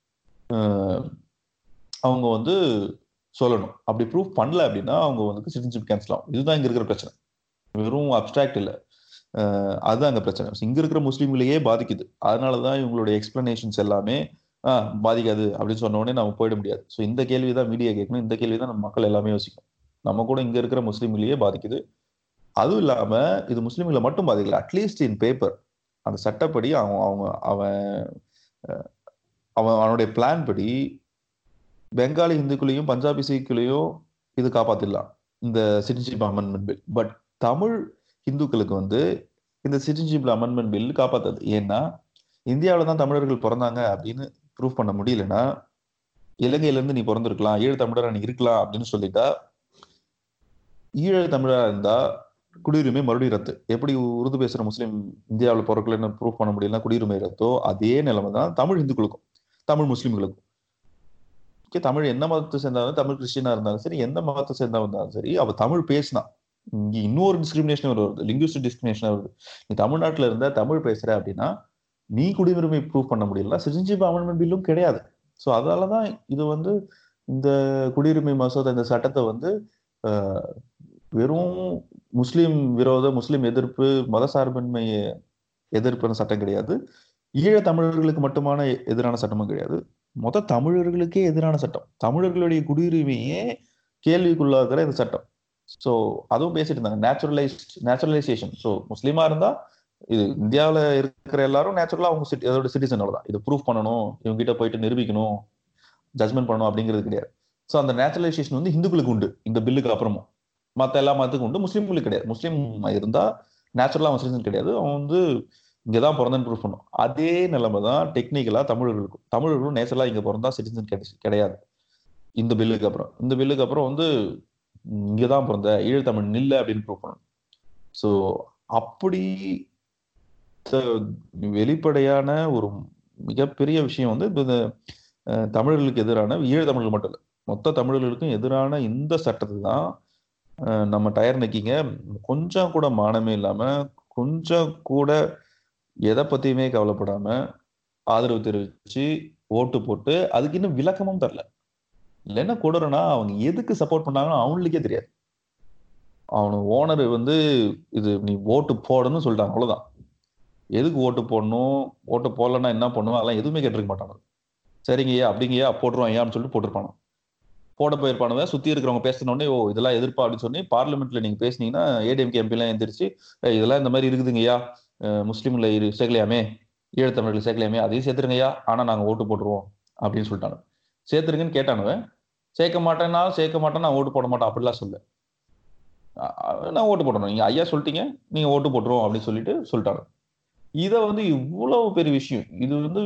அவங்க வந்து சொல்லணும் அப்படி ப்ரூவ் பண்ணல அப்படின்னா அவங்க வந்து சிட்டிசன்ஷிப் கேன்சல் ஆகும் இதுதான் இங்க இருக்கிற பிரச்சனை வெறும் அப்டிராக்ட் இல்லை அதுதான் அங்க பிரச்சனை இங்க இருக்கிற முஸ்லீம்களையே பாதிக்குது அதனாலதான் இவங்களுடைய எக்ஸ்பிளனேஷன்ஸ் எல்லாமே ஆஹ் பாதிக்காது அப்படின்னு சொன்ன உடனே நம்ம போயிட முடியாது ஸோ இந்த கேள்வி தான் மீடியா கேட்கணும் இந்த கேள்வி தான் நம்ம மக்கள் எல்லாமே யோசிக்கணும் நம்ம கூட இங்க இருக்கிற முஸ்லீம்களையே பாதிக்குது அதுவும் இல்லாம இது முஸ்லீம்களை மட்டும் பாதிக்கல அட்லீஸ்ட் இன் பேப்பர் அந்த சட்டப்படி அவன் அவங்க அவன் அவன் அவனுடைய பிளான் படி பெங்காலி இந்துக்களையும் பஞ்சாபி சீக்குலையும் இது காப்பாத்திடலாம் இந்த citizenship amendment bill but Tamil இந்துக்களுக்கு வந்து இந்த சிட்டிசன்ஷிப் அமெண்ட்மெண்ட் பில் காப்பாத்தாது ஏன்னா இந்தியாவில தான் தமிழர்கள் பிறந்தாங்க அப்படின்னு ப்ரூவ் பண்ண முடியலன்னா இலங்கையில இருந்து நீ பிறந்திருக்கலாம் ஈழ தமிழரா நீ இருக்கலாம் அப்படின்னு சொல்லிட்டா ஈழ தமிழரா இருந்தா குடியுரிமை மறுபடியும் ரத்து எப்படி உருது பேசுற முஸ்லீம் இந்தியாவில் பிறக்கலன்னு ப்ரூவ் பண்ண முடியலன்னா குடியுரிமை ரத்தோ அதே நிலைமை தான் தமிழ் இந்துக்களுக்கும் தமிழ் முஸ்லீம்களுக்கும் ஓகே தமிழ் என்ன மதத்தை சேர்ந்தாலும் தமிழ் கிறிஸ்டியனா இருந்தாலும் சரி எந்த மதத்தை சேர்ந்தா இருந்தாலும் சரி அவ தமிழ் பேசினா இங்க இன்னொரு டிஸ்கிரிமினேஷன் வருது லிங்குவிஸ்டிக் டிஸ்கிரிமினேஷன் வருது நீ தமிழ்நாட்டுல இருந்தா தமிழ் பேசுற அப்படின்னா நீ குடியுரிமை ப்ரூவ் பண்ண முடியல சிட்டிசன்ஷிப் அமெண்ட்மெண்ட் பில்லும் கிடையாது ஸோ அதனாலதான் இது வந்து இந்த குடியுரிமை மசோதா இந்த சட்டத்தை வந்து வெறும் முஸ்லீம் விரோத முஸ்லீம் எதிர்ப்பு மத சார்பின்மை எதிர்ப்பான சட்டம் கிடையாது ஈழ தமிழர்களுக்கு மட்டுமான எதிரான சட்டமும் கிடையாது மொத்த தமிழர்களுக்கே எதிரான சட்டம் தமிழர்களுடைய குடியுரிமையே கேள்விக்குள்ளாகிற இந்த சட்டம் ஸோ அதுவும் பேசிட்டு இருந்தாங்க நேச்சுரலைஸ் நேச்சுரலைசேஷன் ஸோ முஸ்லீமா இருந்தா இது இந்தியாவில் இருக்கிற எல்லாரும் நேச்சுரலா அவங்க சிட்டி அதோட சிட்டிசன் தான் இது ப்ரூஃப் பண்ணணும் இவங்க கிட்ட போயிட்டு நிரூபிக்கணும் ஜட்மெண்ட் பண்ணணும் அப்படிங்கிறது கிடையாது ஸோ அந்த நேச்சுரலைசேஷன் வந்து இந்துக்களுக்கு உண்டு இந்த பில்லுக்கு அப்புறமும் மற்ற எல்லா மதத்துக்கும் உண்டு முஸ்லீம்களுக்கு கிடையாது முஸ்லீம் இருந்தா நேச்சுரலா அவன் சிட்டிசன் கிடையாது அவன் வந்து இங்கதான் பிறந்தேன்னு ப்ரூவ் பண்ணும் அதே நிலைமை தான் டெக்னிக்கலா தமிழர்களுக்கும் தமிழர்களும் நேச்சரலா இங்க பிறந்தா சிட்டிசன் கிடையாது இந்த பில்லுக்கு அப்புறம் இந்த பில்லுக்கு அப்புறம் வந்து இங்கதான் பிறந்த ஈழத்தமிழ் நில்ல அப்படின்னு ப்ரூவ் பண்ணணும் ஸோ அப்படி வெளிப்படையான ஒரு மிகப்பெரிய விஷயம் வந்து இந்த தமிழர்களுக்கு எதிரான ஈழத்தமிழர்கள் மட்டும் இல்லை மொத்த தமிழர்களுக்கும் எதிரான இந்த சட்டத்தை தான் நம்ம டயர் நிக்கிங்க கொஞ்சம் கூட மானமே இல்லாம கொஞ்சம் கூட எதை பத்தியுமே கவலைப்படாம ஆதரவு தெரிவிச்சு ஓட்டு போட்டு அதுக்கு இன்னும் விளக்கமும் தரல இல்ல என்ன கொடுறனா அவங்க எதுக்கு சப்போர்ட் பண்ணாங்கன்னு அவங்களுக்கே தெரியாது அவனு ஓனர் வந்து இது நீ ஓட்டு போடணும்னு சொல்லிட்டாங்க அவ்வளவுதான் எதுக்கு ஓட்டு போடணும் ஓட்டு போடலன்னா என்ன பண்ணுவோம் அதெல்லாம் எதுவுமே கேட்டிருக்க மாட்டாங்க சரிங்கய்யா அப்படிங்கய்யா போட்டுருவோம் ஐயான்னு சொல்லிட்டு போட்டிருப்பானோ போட போயிருப்பானுவ சுத்தி இருக்கிறவங்க பேசினோடனே ஓ இதெல்லாம் எதிர்ப்பா அப்படின்னு சொல்லி பார்லிமெண்ட்ல நீங்க பேசினீங்கன்னா ஏடிஎம்கே எம்பி எல்லாம் எந்திரிச்சு இதெல்லாம் இந்த மாதிரி இருக்குதுங்கய்யா முஸ்லீம்ல இரு சேர்க்கலையாமே ஈழத்தமிழர்கள் சேர்க்கலையாமே அதையும் சேர்த்துருங்கய்யா ஆனா நாங்க ஓட்டு போட்டுருவோம் அப்படின்னு சொல்லிட்டானு சேர்த்துருங்கன்னு கேட்டானுவன் சேர்க்க மாட்டேன்னா சேர்க்க மாட்டேன் நான் ஓட்டு போட மாட்டேன் அப்படிலாம் சொல்ல நான் ஓட்டு போடணும் நீங்க ஐயா சொல்லிட்டீங்க நீங்க ஓட்டு போட்டுருவோம் அப்படின்னு சொல்லிட்டு சொல்லிட்டாங்க இத வந்து இவ்வளவு பெரிய விஷயம் இது வந்து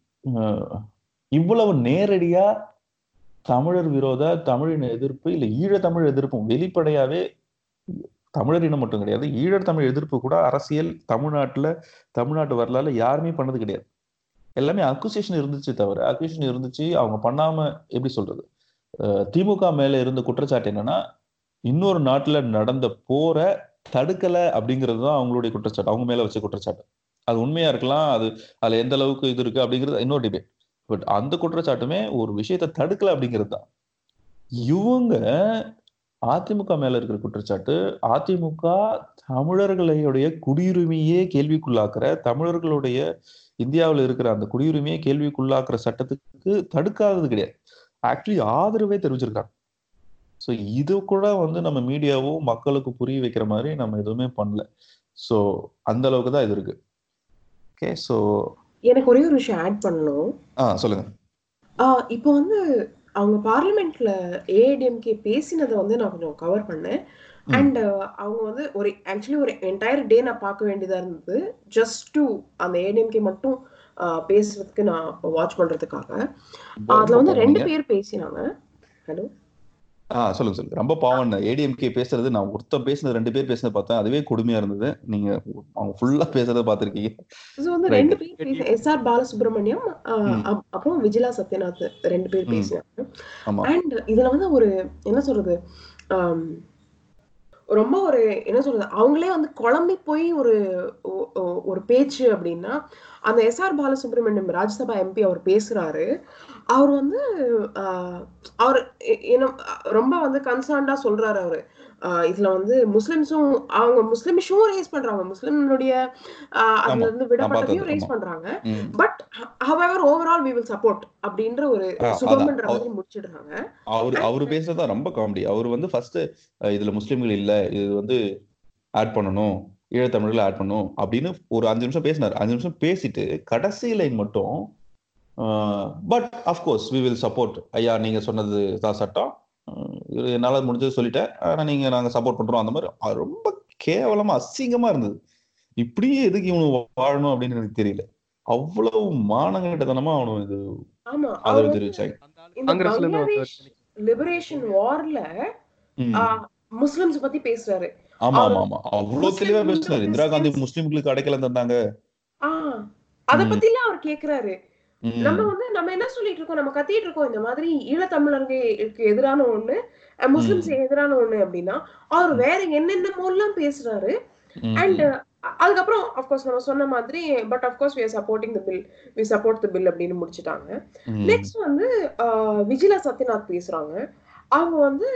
இவ்வளவு நேரடியா தமிழர் விரோத தமிழின எதிர்ப்பு இல்ல ஈழத்தமிழ் எதிர்ப்பும் வெளிப்படையாவே தமிழர் இனம் மட்டும் கிடையாது ஈழத்தமிழ் எதிர்ப்பு கூட அரசியல் தமிழ்நாட்டுல தமிழ்நாட்டு வரலாறு யாருமே பண்ணது கிடையாது எல்லாமே அக்குசேஷன் இருந்துச்சு தவிர அக்குசேஷன் இருந்துச்சு அவங்க பண்ணாம எப்படி சொல்றது திமுக மேல இருந்த குற்றச்சாட்டு என்னன்னா இன்னொரு நாட்டுல நடந்த போற தடுக்கல அப்படிங்கிறது தான் அவங்களுடைய குற்றச்சாட்டு அவங்க மேல வச்ச குற்றச்சாட்டு அது உண்மையா இருக்கலாம் அது அதுல எந்த அளவுக்கு இது இருக்கு அப்படிங்கிறது இன்னொரு டிபேட் பட் அந்த குற்றச்சாட்டுமே ஒரு விஷயத்த தடுக்கல அப்படிங்கிறது தான் இவங்க அதிமுக மேல இருக்கிற குற்றச்சாட்டு அதிமுக தமிழர்களுடைய குடியுரிமையே கேள்விக்குள்ளாக்குற தமிழர்களுடைய இந்தியாவில் இருக்கிற அந்த குடியுரிமையை கேள்விக்குள்ளாக்குற சட்டத்துக்கு தடுக்காதது கிடையாது ஆக்சுவலி ஆதரவே தெரிவிச்சிருக்காங்க ஸோ இது கூட வந்து நம்ம மீடியாவும் மக்களுக்கு புரிய வைக்கிற மாதிரி நம்ம எதுவுமே பண்ணல ஸோ அந்த அளவுக்கு தான் இது இருக்கு ஓகே ஸோ எனக்கு ஒரே ஒரு விஷயம் ஆட் பண்ணணும் ஆ சொல்லுங்க இப்போ வந்து அவங்க பார்லிமெண்ட்ல ஏடிஎம்கே பேசினதை வந்து நான் கொஞ்சம் கவர் பண்ணேன் அண்ட் அவங்க வந்து ஒரு ஆக்சுவலி ஒரு என்டையர் டே நான் பார்க்க வேண்டியதா இருந்தது ஜஸ்ட் டு அந்த ஏடிஎம்கே மட்டும் பேசுறதுக்கு நான் வாட்ச் பண்றதுக்காக அதுல வந்து ரெண்டு பேர் பேசினாங்க ஹலோ ஆ சொல்லுங்க சொல்லுங்க ரொம்ப பாவம் ஏடிஎம்கே பேசுறது நான் ஒருத்தன் பேசுனது ரெண்டு பேர் பேசுனது பார்த்தேன் அதுவே கொடுமையா இருந்தது நீங்க அவங்க ஃபுல்லா பேசுறத பாத்திருக்கீங்க ஸோ வந்து ரெண்டு பேர் பேச எஸ் ஆர் பாலசுப்ரமணியம் அப்புறம் விஜிலா சத்யநாத் ரெண்டு பேர் பேசினாங்க அண்ட் இதுல வந்து ஒரு என்ன சொல்றது ரொம்ப ஒரு என்ன சொல்றது அவங்களே வந்து குழம்பி போய் ஒரு ஒரு பேச்சு அப்படின்னா அந்த S R Balasubramaniam Rajya Sabha MP அவர் பேசுறாரு அவர் வந்து அவர் என்ன ரொம்ப வந்து கன்சர்ன்டா சொல்றாரு அவரு இதுல வந்து முஸ்லிம்ஸும் அவங்க முஸ்லிம் இஷ்யூவும் ரேஸ் பண்றாங்க முஸ்லிம்னுடைய அதுல இருந்து விடப்பட்டதையும் ரேஸ் பண்றாங்க but however overall we will support அப்படின்ற ஒரு சுகம்ன்ற மாதிரி முடிச்சிடுறாங்க அவர் அவர் பேசுறதா ரொம்ப காமெடி அவர் வந்து ஃபர்ஸ்ட் இதுல முஸ்லிம்கள் இல்ல இது வந்து ஆட் பண்ணணும் ஈழத்தமிழ்ல ஆட் பண்ணும் அப்படின்னு ஒரு அஞ்சு நிமிஷம் பேசினார் அஞ்சு நிமிஷம் பேசிட்டு கடைசி லைன் மட்டும் but of course we will support ஐயா நீங்க சொன்னது தான் சட்டம் என்னால முடிஞ்சது சொல்லிட்டேன் ஆனா நீங்க நாங்க சப்போர்ட் பண்றோம் அந்த மாதிரி ரொம்ப கேவலமா அசிங்கமா இருந்தது இப்படியே எதுக்கு இவனு வாழணும் அப்படின்னு எனக்கு தெரியல அவ்வளவு மானங்கட்டத்தனமா அவனு இது ஆதரவு தெரிவிச்சாங்க லிபரேஷன் வார்ல முஸ்லிம்ஸ் பத்தி பேசுறாரு ஆமா ஆமா ஆமா அவ்வளவு தெளிவா பேசுறாரு இந்திரா காந்தி முஸ்லிம்களுக்கு அடைக்கலம் தந்தாங்க அத பத்தி எல்லாம் அவர் கேக்குறாரு நம்ம வந்து நம்ம என்ன சொல்லிட்டு இருக்கோம் நம்ம கத்திட்டு இருக்கோம் இந்த மாதிரி ஈழத்தமிழர்களுக்கு எதிரான ஒண்ணு முஸ்லிம்ஸ் எதிரான ஒண்ணு அப்படின்னா அவர் வேற என்னென்னமோ எல்லாம் பேசுறாரு அண்ட் அதுக்கப்புறம் அஃப்கோர்ஸ் நம்ம சொன்ன மாதிரி but of course we are supporting the bill we support the bill அப்படின்னு முடிச்சுட்டாங்க நெக்ஸ்ட் வந்து விஜிலா சத்யநாத் பேசுறாங்க அவங்க வந்து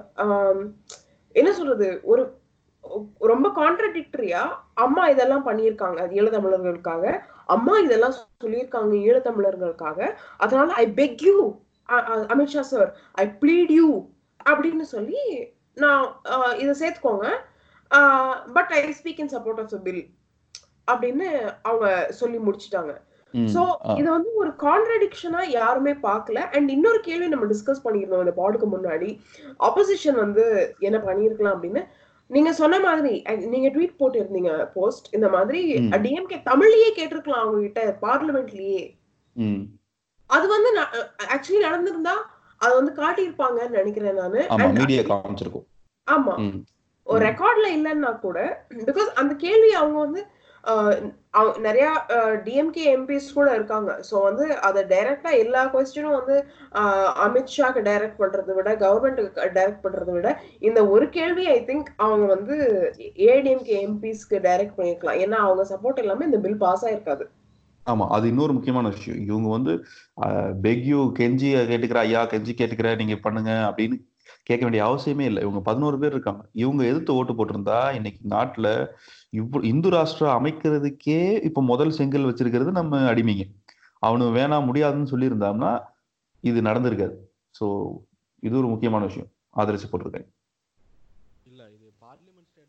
என்ன சொல்றது ஒரு ரொம்ப கான்ட்ரடிக்டரியா அம்மா இதெல்லாம் பண்ணியிருக்காங்க ஈழத்தமிழர்களுக்காக அம்மா இதெல்லாம் சொல்லியிருக்காங்க ஈழத்தமிழர்களுக்காக அதனால I beg you Amit Shah sir I plead you அப்படின்னு சொல்லி நான் இதை சேர்த்துக்கோங்க but I speak in support of the bill அப்படின்னு அவங்க சொல்லி முடிச்சிட்டாங்க சோ இது வந்து ஒரு கான்ட்ரடிக்ஷனா யாருமே பார்க்கல அண்ட் இன்னொரு கேள்வி நம்ம டிஸ்கஸ் பண்ணியிருந்தோம் இந்த பாடுக்கு முன்னாடி ஆப்போசிஷன் வந்து என்ன பண்ணிருக்கலாம் அப்படின்னு நீங்க சொன்ன மாதிரி அஹ், நீங்க ட்வீட் போட்டிருந்தீங்க போஸ்ட் இந்த மாதிரி ம். டிஎம்கே தமிழ்லயே கேட்டிருக்கலாம் அவங்க கிட்ட பார்லிமெண்ட்லயே ம் அது வந்து ஆக்சுவலி நடந்திருந்தா அது வந்து காட்டியிருப்பாங்கன்னு நினைக்கிறேன் நானு ஆமா And- மீடியா காமிச்சிருக்கும் ஆமா ம் ஒரு ம். ரெக்கார்ட்ல இல்லைன்னா கூட பிகாஸ் அந்த கேள்வி அவங்க வந்து அஹ், அவங்க நிறைய டிஎம்கே எம்பிஸ் கூட இருக்காங்க ஸோ வந்து அதை டைரக்டா எல்லா கொஸ்டினும் வந்து அஹ், அமித்ஷாக்கு டைரக்ட் பண்றதை விட கவர்மெண்ட்டுக்கு டைரக்ட் பண்றதை விட இந்த ஒரு கேள்வி ஐ திங்க் அவங்க வந்து ஏடிஎம்கே எம்பிஸ்க்கு டைரக்ட் பண்ணிருக்கலாம் ஏன்னா அவங்க சப்போர்ட் இல்லாம இந்த பில் பாஸ் ஆயிருக்காது ஆமா அது இன்னொரு முக்கியமான விஷயம் இவங்க வந்து பெக்யூ கெஞ்சி கேட்டுக்கிற ஐயா கெஞ்சி கேட்டுக்கிற நீங்க பண்ணுங்க அப்படின்னு கேட்க வேண்டிய அவசியமே இல்லை இவங்க பதினோரு பேர் இருக்காங்க இவங்க எதிர்த்து ஓட்டு போட்டிருந்தா இன்னைக்கு நாட்டுல இவ்வளவு இந்து ராஷ்டிரம் அமைக்கிறதுக்கே இப்ப முதல் செங்கல் வச்சிருக்கிறது நம்ம அடிமைங்க அவனு வேணாம் முடியாதுன்னு சொல்லியிருந்தாங்கன்னா இது நடந்திருக்காது ஸோ இது ஒரு முக்கியமான விஷயம் ஆதரிச்சு போட்டிருக்கேன் இல்ல இது பார்லிமெண்ட்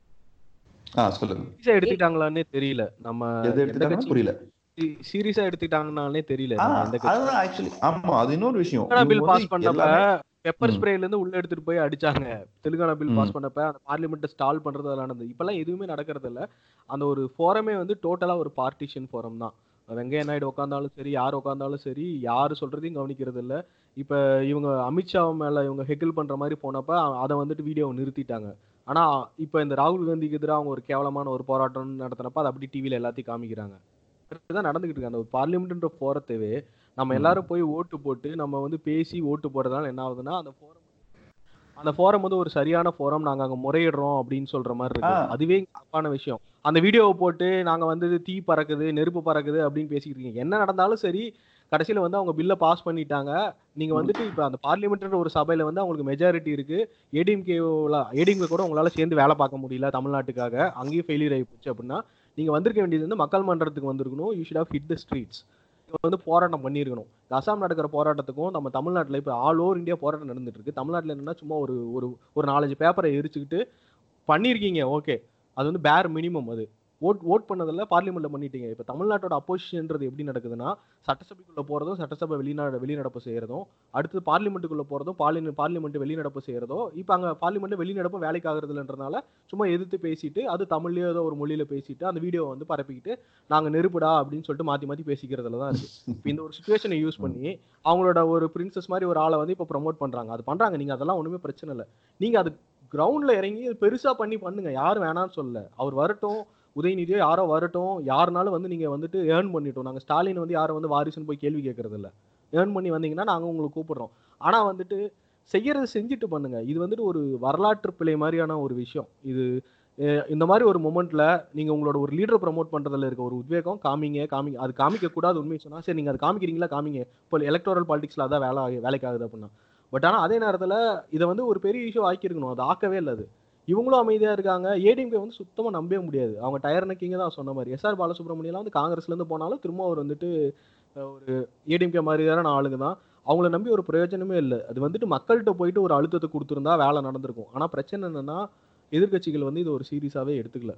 ஆ சொல்லுங்க சீரியஸா எடுத்துக்கிட்டாங்களான்னே தெரியல நம்ம எது எந்த எடுத்துட்டாங்கன்னு கட்சி புரியல சீரியஸா எடுத்துக்கிட்டாங்கன்னாலே தெரியல ஆ, நம்ம எந்த கட்சி அதுதான் ஆக்சுவலி ஆமா அது இன்னொரு விஷயம் தெலுங்கானா பில் இவங்க பாஸ் வந்து பண்ணப்ப எல்லாமே பெப்பர் ம். ஸ்ப்ரேல இருந்து உள்ள எடுத்துட்டு போய் அடிச்சாங்க தெலுங்கானா பில் பாஸ் ம். பண்ணப்ப அந்த பார்லிமெண்ட் ஸ்டால் பண்றது அதெல்லாம் நடந்தது இப்பெல்லாம் எதுவுமே நடக்கிறது இல்ல அந்த ஒரு ஃபோரமே வந்து டோட்டலா ஒரு பார்ட்டிஷன் ஃபோரம் தான் வெங்கையா நாயுடு உட்காந்தாலும் சரி யார் உட்காந்தாலும் சரி யார் சொல்றதையும் கவனிக்கிறது இல்ல இப்ப இவங்க அமித்ஷா மேல இவங்க ஹெக்கிள் பண்ற மாதிரி போனப்ப அதை வந்துட்டு வீடியோவை நிறுத்திட்டாங்க ஆனா இப்ப இந்த ராகுல் காந்திக்கு எதிராக அவங்க ஒரு கேவலமான ஒரு போராட்டம் நடத்தினப்ப அதை அப்படி டிவில எல்லாத்தையும் காமிக்கிறாங்க இதுதான் நடந்துகிட்டு இருக்கு அந்த ஒரு பார்லிமெண்ட்ன்ற போறதவே நம்ம ம். எல்லாரும் போய் ஓட்டு போட்டு நம்ம வந்து பேசி ஓட்டு போடுறதால என்ன ஆகுதுன்னா அந்த ஃபோரம் அந்த ஃபோரம் வந்து ஒரு சரியான ஃபோரம் நாங்க அங்க முறையிடுறோம் அப்படின்னு சொல்ற மாதிரி இருக்கு ஆ. அதுவே தப்பான விஷயம் அந்த வீடியோவை போட்டு நாங்க வந்து தீ பறக்குது நெருப்பு பறக்குது அப்படின்னு பேசிக்கிட்டு இருக்கீங்க என்ன நடந்தாலும் சரி கடைசியில வந்து அவங்க பில்லை பாஸ் பண்ணிட்டாங்க நீங்க வந்துட்டு இப்ப அந்த பார்லிமெண்ட்ன்ற ஒரு சபையில வந்து அவங்களுக்கு மெஜாரிட்டி இருக்கு ஏடிஎம்கே ஏடிஎம்கே கூட உங்களால சேர்ந்து வேலை பார்க்க முடியல தமிழ்நாட்டுக்காக அங்கேயும் ஃபெயிலியர் ஆகி போச்சு அப்படின்னா நீங்க வந்திருக்க வேண்டியது வந்து மக்கள் மன்றத்துக்கு வந்திருக்கணும் you should have hit the streets வந்து போராட்டம் பண்ணியிருக்கணும் இந்த அசாம் நடக்கிற போராட்டத்துக்கும் நம்ம தமிழ்நாட்டில் இப்போ ஆல் ஓவர் இந்தியா போராட்டம் நடந்துட்டு இருக்கு தமிழ்நாட்டில் என்னன்னா சும்மா ஒரு ஒரு ஒரு நாலஞ்சு பேப்பரை எரிச்சுக்கிட்டு பண்ணியிருக்கீங்க ஓகே அது வந்து பேர் மினிமம் அது ஓட் ஓட் பண்ணதில் பார்லிமெண்ட்ல பண்ணிட்டீங்க இப்போ தமிழ்நாட்டோட அப்போசிஷன்ன்றது எப்படி நடக்குதுன்னா சட்டசபைக்குள்ள போறதும் சட்டசபை வெளிநாடு வெளிநடப்பு செய்யறதும் அடுத்து பார்லிமெண்ட்டுக்குள்ள போறதும் பார்லி பார்லிமெண்ட் வெளிநடப்பு செய்யறதோ இப்போ அங்க பார்லிமெண்ட் வெளிநடப்பு வேலைக்கு ஆகுறதுலன்றனால சும்மா எதிர்த்து பேசிட்டு அது தமிழ்லயோ ஏதோ ஒரு மொழியில பேசிட்டு அந்த வீடியோ வந்து பரப்பிக்கிட்டு நாங்க நெருப்புடா அப்படின்னு சொல்லிட்டு மாத்தி மாத்தி பேசிக்கிறதுல தான் இருக்கு இப்போ இந்த ஒரு சுச்சுவேஷனை யூஸ் பண்ணி அவங்களோட ஒரு பிரின்சஸ் மாதிரி ஒரு ஆளை வந்து இப்போ ப்ரமோட் பண்றாங்க அது பண்றாங்க நீங்க அதெல்லாம் ஒண்ணுமே பிரச்சனை இல்லை நீங்க அது கிரவுண்ட்ல இறங்கி பெருசா பண்ணி பண்ணுங்க யாரும் வேணாம்னு சொல்லல அவர் வரட்டும் உதயநிதியோ யாரோ வரட்டும் யாருனாலும் வந்து நீங்க வந்துட்டு ஏர்ன் பண்ணிட்டோம் நாங்க ஸ்டாலின் வந்து யாரும் வந்து வாரிசுன்னு போய் கேள்வி கேட்கறது இல்ல ஏர்ன் பண்ணி வந்தீங்கன்னா நாங்க உங்களுக்கு கூப்பிடுறோம் ஆனா வந்துட்டு செய்யறது செஞ்சுட்டு பண்ணுங்க இது வந்துட்டு ஒரு வரலாற்று பிழை மாதிரியான ஒரு விஷயம் இது அஹ், இந்த மாதிரி ஒரு மொமெண்ட்ல நீங்க உங்களோட ஒரு லீடரை ப்ரமோட் பண்றதுல இருக்க ஒரு உத்வேகம் காமிங்க காமிங்க அது காமிக்க கூடாது உண்மை சொன்னா சரி நீங்க அது காமிக்கிறீங்களா காமிங்க இப்போ எலக்டோரல் பாலிடிக்ஸ்ல அதான் வேலை ஆகி- வேலைக்கு ஆகுது அப்படின்னா பட் ஆனா அதே நேரத்துல இதை வந்து ஒரு பெரிய இஷ்யூ ஆக்கியிருக்கணும் அது ஆக்கவே இல்லை அது இவங்களும் அமைதியா இருக்காங்க ஏடிஎம்கே வந்து சுத்தமா நம்பவே முடியாது அவங்க டயர் நக்கிங்க தான் சொன்ன மாதிரி எஸ்ஆர் பாலசுப்ரமணியெல்லாம் வந்து காங்கிரஸ்ல இருந்து போனாலும் திரும்ப அவர் வந்துட்டு அஹ், ஒரு ஏடிஎம்கே மாதிரியான ஆளுங்க தான் அவங்கள நம்பி ஒரு பிரயோஜனமே இல்லை அது வந்துட்டு மக்கள்கிட்ட போயிட்டு ஒரு அழுத்தத்தை கொடுத்துருந்தா வேலை நடந்திருக்கும் ஆனா பிரச்சனை என்னன்னா எதிர்க்கட்சிகள் வந்து இது ஒரு சீரியஸாவே எடுத்துக்கல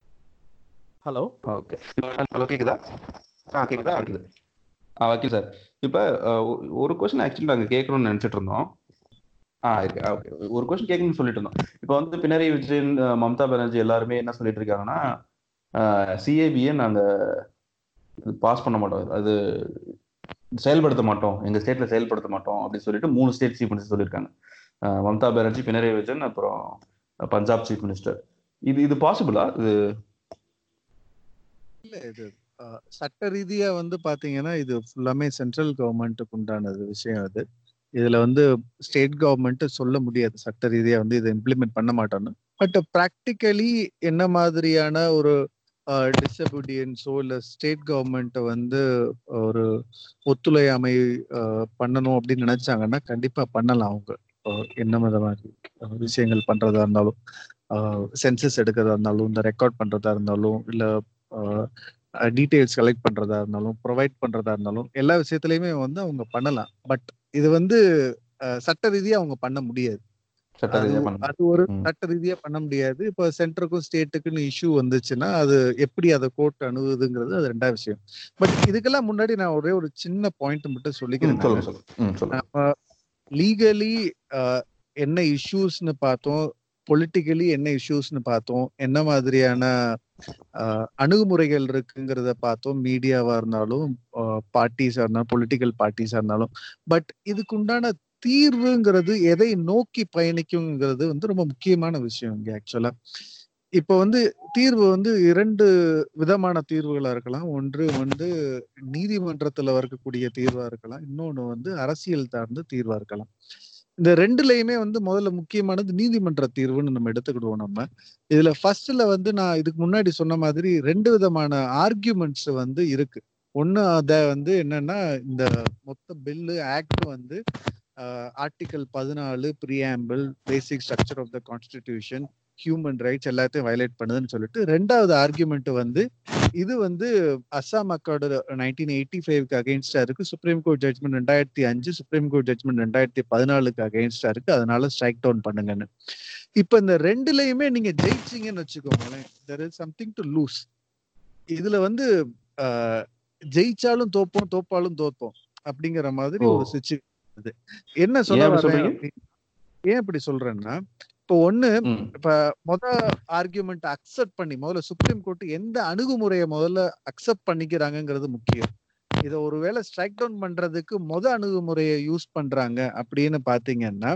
ஹலோ ஓகே ஹலோ கேக்குதா ஆ கேக்குதா கேக்குது ஆ வக்கீல் சார் இப்போ ஒரு கொஸ்டின் ஆக்சுவலி நாங்கள் கேட்கணும்னு நினைச்சிட்டு இருந்தோம் ஆ இருக்கு ஓகே ஒரு கொஸ்டின் கேட்கணும்னு சொல்லிட்டு இருந்தோம் இப்போ வந்து பினராயி விஜயன் அஹ், மம்தா பானர்ஜி எல்லாருமே என்ன சொல்லிட்டு இருக்காங்கன்னா சிஏபியை நாங்கள் பாஸ் பண்ண மாட்டோம் அது செயல்படுத்த மாட்டோம் எங்க ஸ்டேட்ல செயல்படுத்த மாட்டோம் அப்படின்னு சொல்லிட்டு மூணு ஸ்டேட் சீஃப் மினிஸ்டர் சொல்லியிருக்காங்க அஹ், மம்தா பானர்ஜி பினராயி விஜயன் அப்புறம் பஞ்சாப் சீஃப் மினிஸ்டர் இது இது பாசிபிளா இது இல்ல இது அஹ், சட்ட ரீதியா வந்து பாத்தீங்கன்னா இது ஃபுல்லாமே சென்ட்ரல் கவர்மெண்ட்டுக்கு உண்டானது விஷயம் அது இதுல வந்து ஸ்டேட் கவர்மெண்ட் சொல்ல முடியாது சட்ட ரீதியா வந்து இதை இம்ப்ளிமெண்ட் பண்ண மாட்டோம்னு பட் ப்ராக்டிக்கலி என்ன மாதிரியான ஒரு டிசபிடியன்ஸோ இல்ல ஸ்டேட் கவர்மெண்ட் வந்து ஒரு ஒத்துழையாமை அஹ், பண்ணணும் அப்படின்னு நினைச்சாங்கன்னா கண்டிப்பா பண்ணலாம் அவங்க அஹ், என்ன மாதிரி அஹ், விஷயங்கள் பண்றதா இருந்தாலும் சென்சஸ் எடுக்கிறதா இருந்தாலும் இந்த ரெக்கார்ட் பண்றதா இருந்தாலும் இல்ல டீடைல்ஸ் கலெக்ட் பண்றதா இருந்தாலும் ப்ரொவைட் பண்றதா இருந்தாலும் எல்லா விஷயத்துலயுமே வந்து அவங்க பண்ணலாம் பட் இது வந்து அஹ், சட்ட ரீதியா அவங்க பண்ண முடியாது சட்ட அது ரீதியா பண்ண அது ஒரு ம். சட்ட ரீதியா பண்ண முடியாது இப்போ சென்டருக்கும் ஸ்டேட்டுக்குன்னு இஷ்யூ வந்துச்சுன்னா அது எப்படி அதை கோர்ட் அணுகுதுங்கிறது அது ரெண்டாவது விஷயம் பட் இதுக்கெல்லாம் முன்னாடி நான் ஒரே ஒரு சின்ன பாயிண்ட் மட்டும் ம், சொல்லிக்கிறேன் சொல்லுங்க சொல்லுங்க ம் சொல்லுங்க நம்ம லீகலி என்ன இஷ்யூஸ்னு பார்த்தோம் பொலிட்டிக்கலி என்ன இஷ்யூஸ்னு பார்த்தோம் என்ன மாதிரியான ஆஹ், அணுகுமுறைகள் இருக்குங்கிறத பார்த்தோம் மீடியாவா இருந்தாலும் பார்ட்டிஸா இருந்தாலும் பொலிட்டிக்கல் பார்ட்டிஸா இருந்தாலும் பட் இதுக்கு உண்டான தீர்வுங்கிறது எதை நோக்கி பயணிக்குங்கிறது வந்து ரொம்ப முக்கியமான விஷயம் இங்க ஆக்சுவலா இப்போ வந்து தீர்வு வந்து இரண்டு விதமான தீர்வுகளா இருக்கலாம் ஒன்று வந்து நீதிமன்றத்துல இருக்கக்கூடிய தீர்வா இருக்கலாம் இன்னொன்னு வந்து அரசியல் சார்ந்த தீர்வா இருக்கலாம் இந்த ரெண்டுலயுமே வந்து முதல்ல முக்கியமானது நீதிமன்ற தீர்வுன்னு நம்ம எடுத்துக்கிடுவோம் நம்ம இதுல ஃபர்ஸ்ட்ல வந்து நான் இதுக்கு முன்னாடி சொன்ன மாதிரி ரெண்டு விதமான ஆர்கியூமெண்ட்ஸ் வந்து இருக்கு ஒண்ணு அத வந்து என்னன்னா இந்த மொத்த பில்லு ஆக்ட் வந்து ஆர்டிகல் பதினாலு preamble basic structure of the constitution human rights எல்லாத்தையும் வயலேட் பண்ணுதுன்னு சொல்லிட்டு ரெண்டாவது ஆர்குமெண்ட் வந்து இது வந்து அஸ்ஸாம் அக்கார்டு நைன்டீன் எயிட்டி ஃபைவ்க்கு அகேன்ஸ்டா இருக்கு சுப்ரீம் கோர்ட் ஜட்மெண்ட் ரெண்டாயிரத்தி அஞ்சு சுப்ரீம் கோர்ட் ஜட்மெண்ட் ரெண்டாயிரத்தி பதினாலுக்கு அகேன்ஸ்டா இருக்கு அதனால ஸ்ட்ரைக் டவுன் பண்ணுங்கன்னு இப்ப இந்த ரெண்டுலயுமே நீங்க ஜெயிச்சீங்கன்னு வச்சுக்கோங்களேன் there is something to lose இதுல வந்து ஆஹ், ஜெயிச்சாலும் தோப்போம் தோப்பாலும் தோப்போம் அப்படிங்கிற மாதிரி ஓ. ஒரு சுச்சுவேஷன் இது என்ன சொல்ல ஏன் அப்படி வரேன் சொல்றீங்க? அப்படி- ஏன் இப்படி சொல்றேன்னா இப்போ ஒண்ணு ம். இப்ப முத ஆர்கியூமெண்ட் அக்செப்ட் பண்ணி முதல்ல சுப்ரீம் கோர்ட் எந்த அணுகுமுறையை முதல்ல அக்செப்ட் பண்ணிக்கிறாங்கங்கிறது முக்கியம் இத ஒருவேளை ஸ்ட்ரைக் டவுன் பண்றதுக்கு முத அணுகுமுறையை யூஸ் பண்றாங்க அப்படின்னு பாத்தீங்கன்னா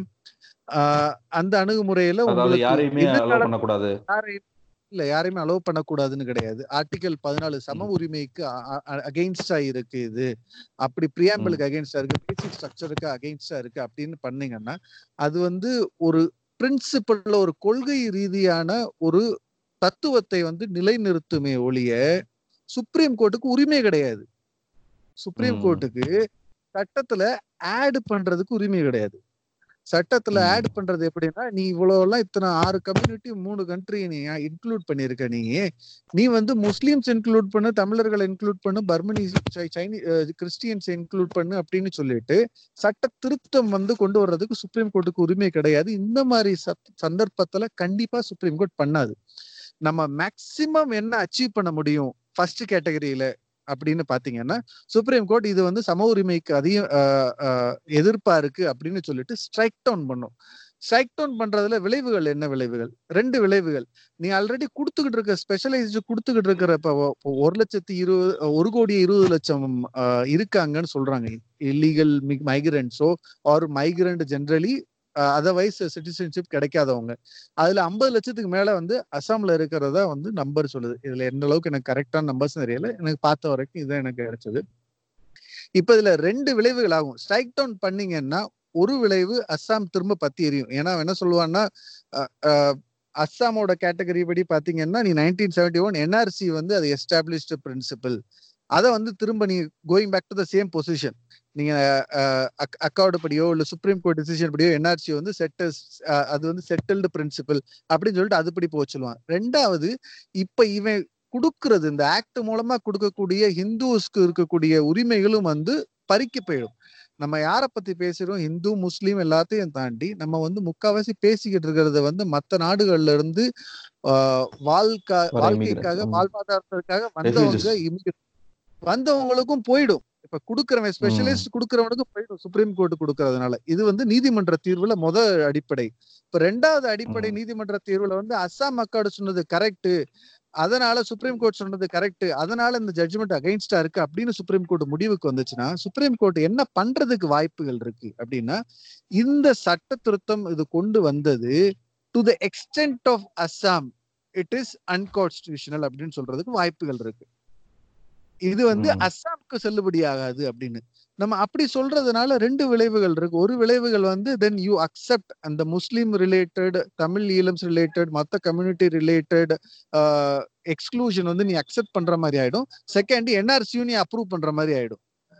ஆஹ் அந்த அணுகுமுறையில அதாவது உங்களுக்கு யாரையுமே அலோவ் எதிர்கால பண்ணக்கூடாது யாரையும் இல்ல யாரையுமே அலோவ் பண்ணக்கூடாதுன்னு கிடையாது ஆர்டிகல் பதினாலு சம ம். உரிமைக்கு அகைன்ஸ்டா இருக்கு இது அப்படி பிரியாம்பிளுக்கு அகைன்ஸ்டா இருக்கு பேசிக் ஸ்ட்ரக்சருக்கு அகைன்ஸ்டா இருக்கு அப்படின்னு பண்ணீங்கன்னா அது வந்து ஒரு பிரின்சிபல்ல ஒரு கொள்கை ரீதியான ஒரு தத்துவத்தை வந்து நிலைநிறுத்துமே ஒழிய சுப்ரீம் கோர்ட்டுக்கு உரிமை கிடையாது சுப்ரீம் ம். கோர்ட்டுக்கு சட்டத்துல ஆட் பண்றதுக்கு உரிமை கிடையாது சட்டத்துல ம். ஆட் பண்றது எப்படின்னா நீ இவ்வளவு எல்லாம் இத்தனை ஆறு கம்யூனிட்டி மூணு கண்ட்ரி நீ இன்க்ளூட் பண்ணிருக்க நீ நீ வந்து முஸ்லிம்ஸ் இன்க்ளூட் பண்ணு தமிழர்களை இன்க்ளூட் பண்ணு பர்மனீஸ் சைனீ கிறிஸ்டியன்ஸ் இன்க்ளூட் பண்ணு அப்படின்னு சொல்லிட்டு சட்ட திருத்தம் வந்து கொண்டு வர்றதுக்கு சுப்ரீம் கோர்ட்டுக்கு உரிமை கிடையாது இந்த மாதிரி சத்- சந்தர்ப்பத்துல கண்டிப்பா சுப்ரீம் கோர்ட் பண்ணாது நம்ம மேக்சிமம் என்ன அச்சீவ் பண்ண முடியும் ஃபர்ஸ்ட் கேட்டகரியில அப்படின்னு பாத்தீங்கன்னா சுப்ரீம் கோர்ட் இது வந்து சம உரிமைக்கு அதிகம் ஆஹ், ஆஹ், எதிர்ப்பா இருக்கு அப்படின்னு சொல்லிட்டு ஸ்ட்ரைக் டவுன் பண்ணும் ஸ்ட்ரைக் டவுன் பண்றதுல விளைவுகள் என்ன விளைவுகள் ரெண்டு விளைவுகள் நீ ஆல்ரெடி கொடுத்துக்கிட்டு இருக்க ஸ்பெஷலைஸ்டு கொடுத்துக்கிட்டு இருக்கிற இப்போ இப்போ ஒரு லட்சத்தி இருபது ஒரு கோடி இருபது லட்சம் ஆஹ், இருக்காங்கன்னு சொல்றாங்க இல்லீகல் மைக்ரண்ட்ஸோ or migrant generally otherwise citizenship கிடைக்காதவங்க அதுல ஐம்பது லட்சத்துக்கு மேல வந்து அசாம்ல இருக்கிறதா வந்து நம்பர் சொல்லுது இதுல எந்த அளவுக்கு எனக்கு கரெக்டான நம்பர்ஸ் தெரியல எனக்கு பார்த்த வரைக்கும் இதுதான் எனக்கு கிடைச்சது இப்ப இதுல ரெண்டு விளைவுகள் ஆகும் ஸ்ட்ரைக் டவுன் பண்ணீங்கன்னா ஒரு விளைவு அஸ்ஸாம் திரும்ப பத்தி எரியும் ஏன்னா அவன் என்ன சொல்லுவான்னா அஹ், அஹ், அஸ்ஸாமோட கேட்டகரி படி பாத்தீங்கன்னா நீ நைன்டீன் செவன்டி ஒன் என்ஆர்சி வந்து அது எஸ்டாப்ளிஷ்டு பிரின்சிபல் அதை வந்து திரும்ப நீ going back to the same position நீங்க அக்கார்டு படியோ இல்ல சுப்ரீம் கோர்ட் டிசிஷன் படியோ என்ஆர்சி வந்து செட்டஸ் அது வந்து செட்டில்டு பிரின்சிபல் அப்படின்னு சொல்லிட்டு அதுபடி போக சொல்லுவான் ரெண்டாவது இப்ப இவன் கொடுக்கறது இந்த ஆக்ட் மூலமா கொடுக்கக்கூடிய ஹிந்துஸ்க்கு இருக்கக்கூடிய உரிமைகளும் வந்து பறிக்க போயிடும் நம்ம யார பத்தி பேசுறோம் இந்து முஸ்லீம் எல்லாத்தையும் தாண்டி நம்ம வந்து முக்காவாசி பேசிக்கிட்டு இருக்கிறது வந்து மத்த நாடுகள்ல இருந்து ஆஹ் வாழ்க்கை வர வாழ்க்கைக்காக immigrants. ம். வாழ்வாதாரத்திற்காக வந்தவங்க Refugees. immigrant- வந்தவங்களுக்கும் போயிடும் இப்ப குடுக்கறவன் ஸ்பெஷலிஸ்ட் குடுக்கறவனுக்கும் போயிடும் சுப்ரீம் கோர்ட் கொடுக்கறதுனால இது வந்து நீதிமன்ற தீர்வுல முத அடிப்படை இப்ப ரெண்டாவது அடிப்படை ம். நீதிமன்ற தீர்வுல வந்து அஸ்ஸாம் அக்கார்டு சொன்னது கரெக்ட் அதனால சுப்ரீம் கோர்ட் சொன்னது கரெக்ட் அதனால இந்த ஜட்ஜ்மெண்ட் அகைன்ஸ்டா இருக்கு அப்படின்னு சுப்ரீம் கோர்ட் முடிவுக்கு வந்துச்சுன்னா சுப்ரீம் கோர்ட் என்ன பண்றதுக்கு வாய்ப்புகள் இருக்கு அப்படின்னா இந்த சட்ட திருத்தம் இது கொண்டு வந்தது to the extent of Assam it is unconstitutional அப்படின்னு சொல்றதுக்கு வாய்ப்புகள் இருக்கு இது வந்து ம். அஸ்ஸாமுக்கு செல்லுபடி ஆகாது அப்படின்னு நம்ம அப்படி சொல்றதுனால ரெண்டு விளைவுகள் இருக்கு ஒரு விளைவுகள் வந்து தென் யூ அக்செப்ட் அந்த முஸ்லீம் ரிலேட்டட் தமிழ் ஈழம்ஸ் ரிலேட்டட் மத்த கம்யூனிட்டி ரிலேட்டட் எக்ஸ்க்ளூஷன் வந்து நீ அக்செப்ட் பண்ற மாதிரி ஆயிடும் செகண்ட் என்ஆர்சியும் நீ அப்ரூவ் பண்ற மாதிரி ஆயிடும்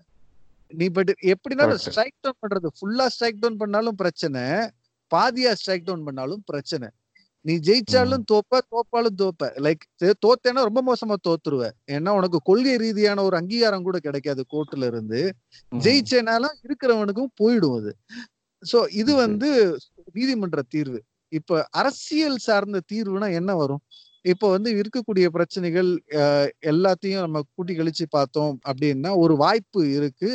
நீ பட் எப்படினாலும் Correct. ஸ்ட்ரைக் டவுன் பண்றது ஃபுல்லா ஸ்ட்ரைக் டவுன் பண்ணாலும் பிரச்சனை பாதியா ஸ்ட்ரைக் டவுன் பண்ணாலும் பிரச்சனை நீ ஜெயிச்சாலும் தோப்ப தோப்பாலும் தோப்ப லைக் தோத்தேன்னா ரொம்ப மோசமா தோத்துருவ ஏன்னா உனக்கு கொள்கை ரீதியான ஒரு அங்கீகாரம் கூட கிடைக்காது கோர்ட்ல இருந்து ம். ஜெயிச்சேனாலும் இருக்கிறவனுக்கும் போயிடும் அது சோ இது Okay. வந்து நீதிமன்ற தீர்வு இப்ப அரசியல் சார்ந்த தீர்வுனா என்ன வரும் இப்போ வந்து இருக்கக்கூடிய பிரச்சனைகள் அஹ், எல்லாத்தையும் நம்ம கூட்டி கழிச்சு பார்த்தோம் அப்படின்னா ஒரு வாய்ப்பு இருக்கு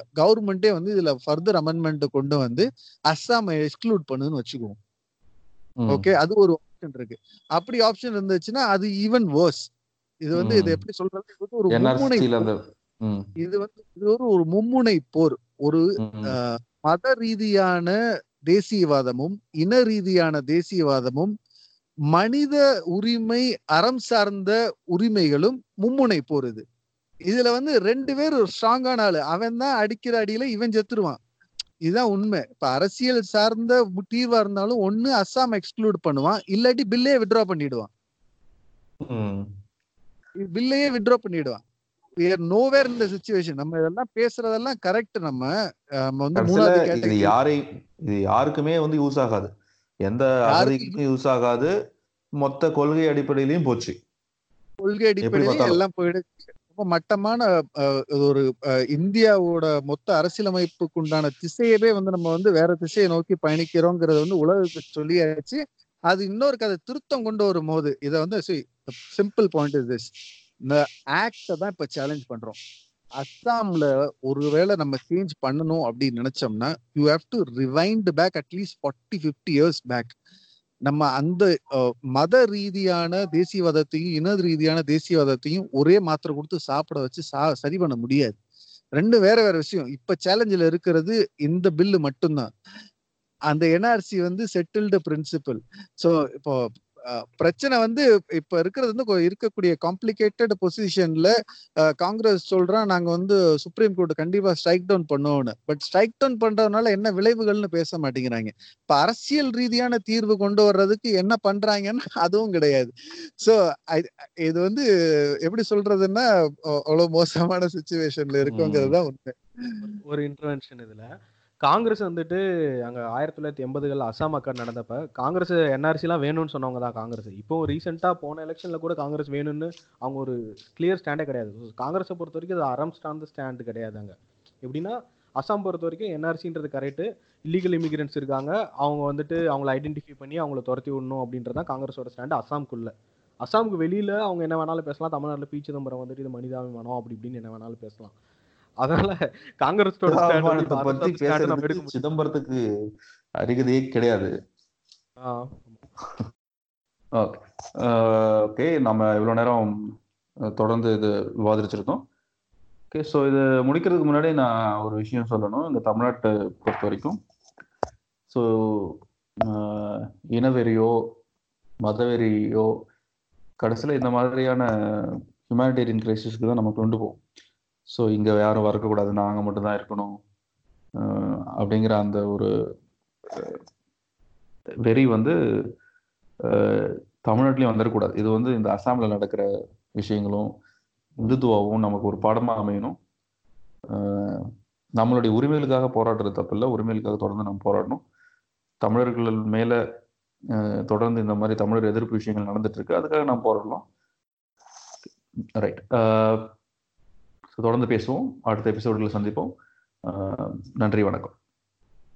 கவர்மெண்டே வந்து இதுல ஃபர்தர் அமெண்ட்மெண்ட் கொண்டு வந்து அஸ்ஸாமை எக்ஸ்க்ளூட் பண்ணுன்னு வச்சுக்குவோம் ம். ஓகே அது ஒரு ஆப்ஷன் இருக்கு அப்படி ஆப்ஷன் இருந்துச்சுன்னா அது ஈவன் worse இது வந்து இது ம். எப்படி சொல்றது இது வந்து ஒரு மும்முனை என்ஆர்சில அந்த ம், இது வந்து இது ஒரு ஒரு மும்முனை போர் ஒரு ம், அஹ், மத ரீதியான தேசியவாதமும் இன ரீதியான தேசியவாதமும் மனித உரிமை அறம் சார்ந்த உரிமைகளும் மும்முனை போர் இது இதுல வந்து ரெண்டு பேர் ஒரு ஸ்ட்ராங்கான ஆளு அவன் தான் அடிக்கிற அடியில இவன் செத்துருவான் இதுதான் உண்மை இப்ப அரசியல் சார்ந்த மு- தீர்வா இருந்தாலும் ஒண்ணு அஸ்ஸாம் எக்ஸ்க்ளூட் பண்ணுவான் இல்லாட்டி பில்லையே வித்ட்ரா பண்ணிடுவான் ம். பில்லையே வித்ட்ரா பண்ணிடுவான் நோவேர் இந்த சுச்சுவேஷன் நம்ம இதெல்லாம் பேசுறதெல்லாம் கரெக்ட் நம்ம அஹ், நம்ம வந்து கடைசியில மூணாவது இது கேட்டகரி யாரை இது யாருக்குமே வந்து யூஸ் ஆகாது எந்த அகதிக்கும் யூஸ் ஆகாது மொத்த கொள்கை அடிப்படையிலயும் போச்சு கொள்கை எப்படி அடிப்படையில பார்த்தாலும். எல்லாம் போயிடுச்சு ரொம்ப மட்டமான அஹ், ஒரு அஹ், இந்தியாவோட மொத்த அரசியலமைப்புக்கு உண்டான திசையவே வந்து நம்ம வந்து வேற திசையை நோக்கி பயணிக்கிறோங்கிறத வந்து உலகத்துக்கு சொல்லியாச்சு அது இன்னொரு கதை திருத்தம் கொண்டு வரும் போது இதை வந்து சிம்பிள் பாயிண்ட் இஸ் திஸ் இந்த ஆக்ட தான் இப்ப சேலஞ்ச் பண்றோம் அஸ்ஸாம்ல ஒருவேளை நம்ம சேஞ்ச் பண்ணணும் அப்படின்னு நினைச்சோம்னா you have to rewind back at least forty fifty years back நம்ம அந்த அஹ், மத ரீதியான தேசியவாதத்தையும் இன ரீதியான தேசியவாதத்தையும் ஒரே மாத்திரை கொடுத்து சாப்பிட வச்சு சா சரி பண்ண முடியாது ரெண்டு வேற வேற விஷயம் இப்ப சேலஞ்சில் இருக்கிறது இந்த பில்லு மட்டும்தான் அந்த என்ஆர்சி வந்து செட்டில்டு பிரின்சிபல் ஸோ இப்போ அஹ், பிரச்சனை வந்து இப்ப இருக்கிறது வந்து கொ- இருக்கக்கூடிய காம்ப்ளிகேட்டட் பொசிஷன்ல காங்கிரஸ் சொல்றான் நாங்க வந்து சுப்ரீம் கோர்ட் கண்டிப்பா ஸ்ட்ரைக் டவுன் பண்ணுவோம்னு பட் ஸ்ட்ரைக் டவுன் பண்றதுனால என்ன விளைவுகள்னு பேச மாட்டேங்கிறாங்க இப்ப அரசியல் ரீதியான தீர்வு கொண்டு வர்றதுக்கு என்ன பண்றாங்கன்னா அதுவும் கிடையாது சோ இது வந்து எப்படி சொல்றதுன்னா அ- அவ்வளவு மோசமான சுச்சுவேஷன்ல இருக்குங்கிறது தான் உண்மை ஒரு இன்டர்வென்ஷன் இதுல காங்கிரஸ் வந்துட்டு அங்க ஆயிரத்தி தொள்ளாயிரத்தி எண்பதுகள் அசாம் அக்கா நடந்தப்ப காங்கிரஸ் என்ஆர்சி எல்லாம் வேணும்னு சொன்னவங்க தான் காங்கிரஸ் இப்போ ரீசெண்டா போன எலெக்ஷன்ல கூட காங்கிரஸ் வேணும்னு அவங்க ஒரு கிளியர் ஸ்டாண்டே கிடையாது காங்கிரஸை பொறுத்த வரைக்கும் அது அறம் சார்ந்த ஸ்டாண்டு கிடையாது அங்க எப்படின்னா அசாம் பொறுத்த வரைக்கும் என்ஆர்சின்றது கரெக்ட் இல்லீகல் இமிகிரன்ஸ் இருக்காங்க அவங்க வந்துட்டு அவங்கள ஐடென்டிஃபை பண்ணி அவங்கள துரத்தி விடணும் அப்படின்றதான் காங்கிரஸோட ஸ்டாண்டு அசாம்குள்ள அசாமுக்கு வெளியில அவங்க என்ன வேணாலும் பேசலாம் தமிழ்நாட்டில் பி சிதம்பரம் வந்துட்டு இது மனிதாபிமானம் அப்படி இப்படின்னு என்ன வேணாலும் பேசலாம் அதனால காங்கிரஸோட stand வந்து மனிதாபிமானத்தை இப்ப பத்தி அரசாங்க stand நம்ம எடுக்க பேசுறதுக்கு முடியாது. சிதம்பரத்துக்கு அருகதையே கிடையாது ஆ. ஓகே ஓகே நம்ம இவ்வளோ நேரம் அஹ், தொடர்ந்து இது விவாதிச்சிருக்கோம் ஓகே ஸோ இது முடிக்கிறதுக்கு முன்னாடி நான் ஒரு விஷயம் சொல்லணும் இந்த தமிழ்நாட்டை பொறுத்த வரைக்கும் ஸோ இனவெறியோ மதவெறியோ கடைசியில் இந்த மாதிரியான ஹியூமானிடேரியன் கிரைசிஸ்க்கு தான் நம்ம கொண்டு போவோம் ஸோ இங்கே யாரும் வரக்கூடாது நாங்கள் மட்டும்தான் இருக்கணும் அஹ், அப்படிங்கிற அந்த ஒரு அஹ், வெறி வந்து அஹ், தமிழ்நாட்டிலையும் வந்துடக்கூடாது இது வந்து இந்த அசாம்ல நடக்கிற விஷயங்களும் இந்துத்துவாவும் நமக்கு ஒரு பாடமா அமையணும் அஹ், நம்மளுடைய உரிமைகளுக்காக போராடுறது தப்பில்லை உரிமைகளுக்காக தொடர்ந்து நம்ம போராடணும் தமிழர்கள் மேல அஹ், தொடர்ந்து இந்த மாதிரி தமிழர் எதிர்ப்பு விஷயங்கள் நடந்துட்டு இருக்கு அதுக்காக நாம் போராடலாம் ரைட் தொடர்ந்து பேசுவோம் அடுத்த எபிசோடில் சந்திப்போம் அஹ், நன்றி வணக்கம்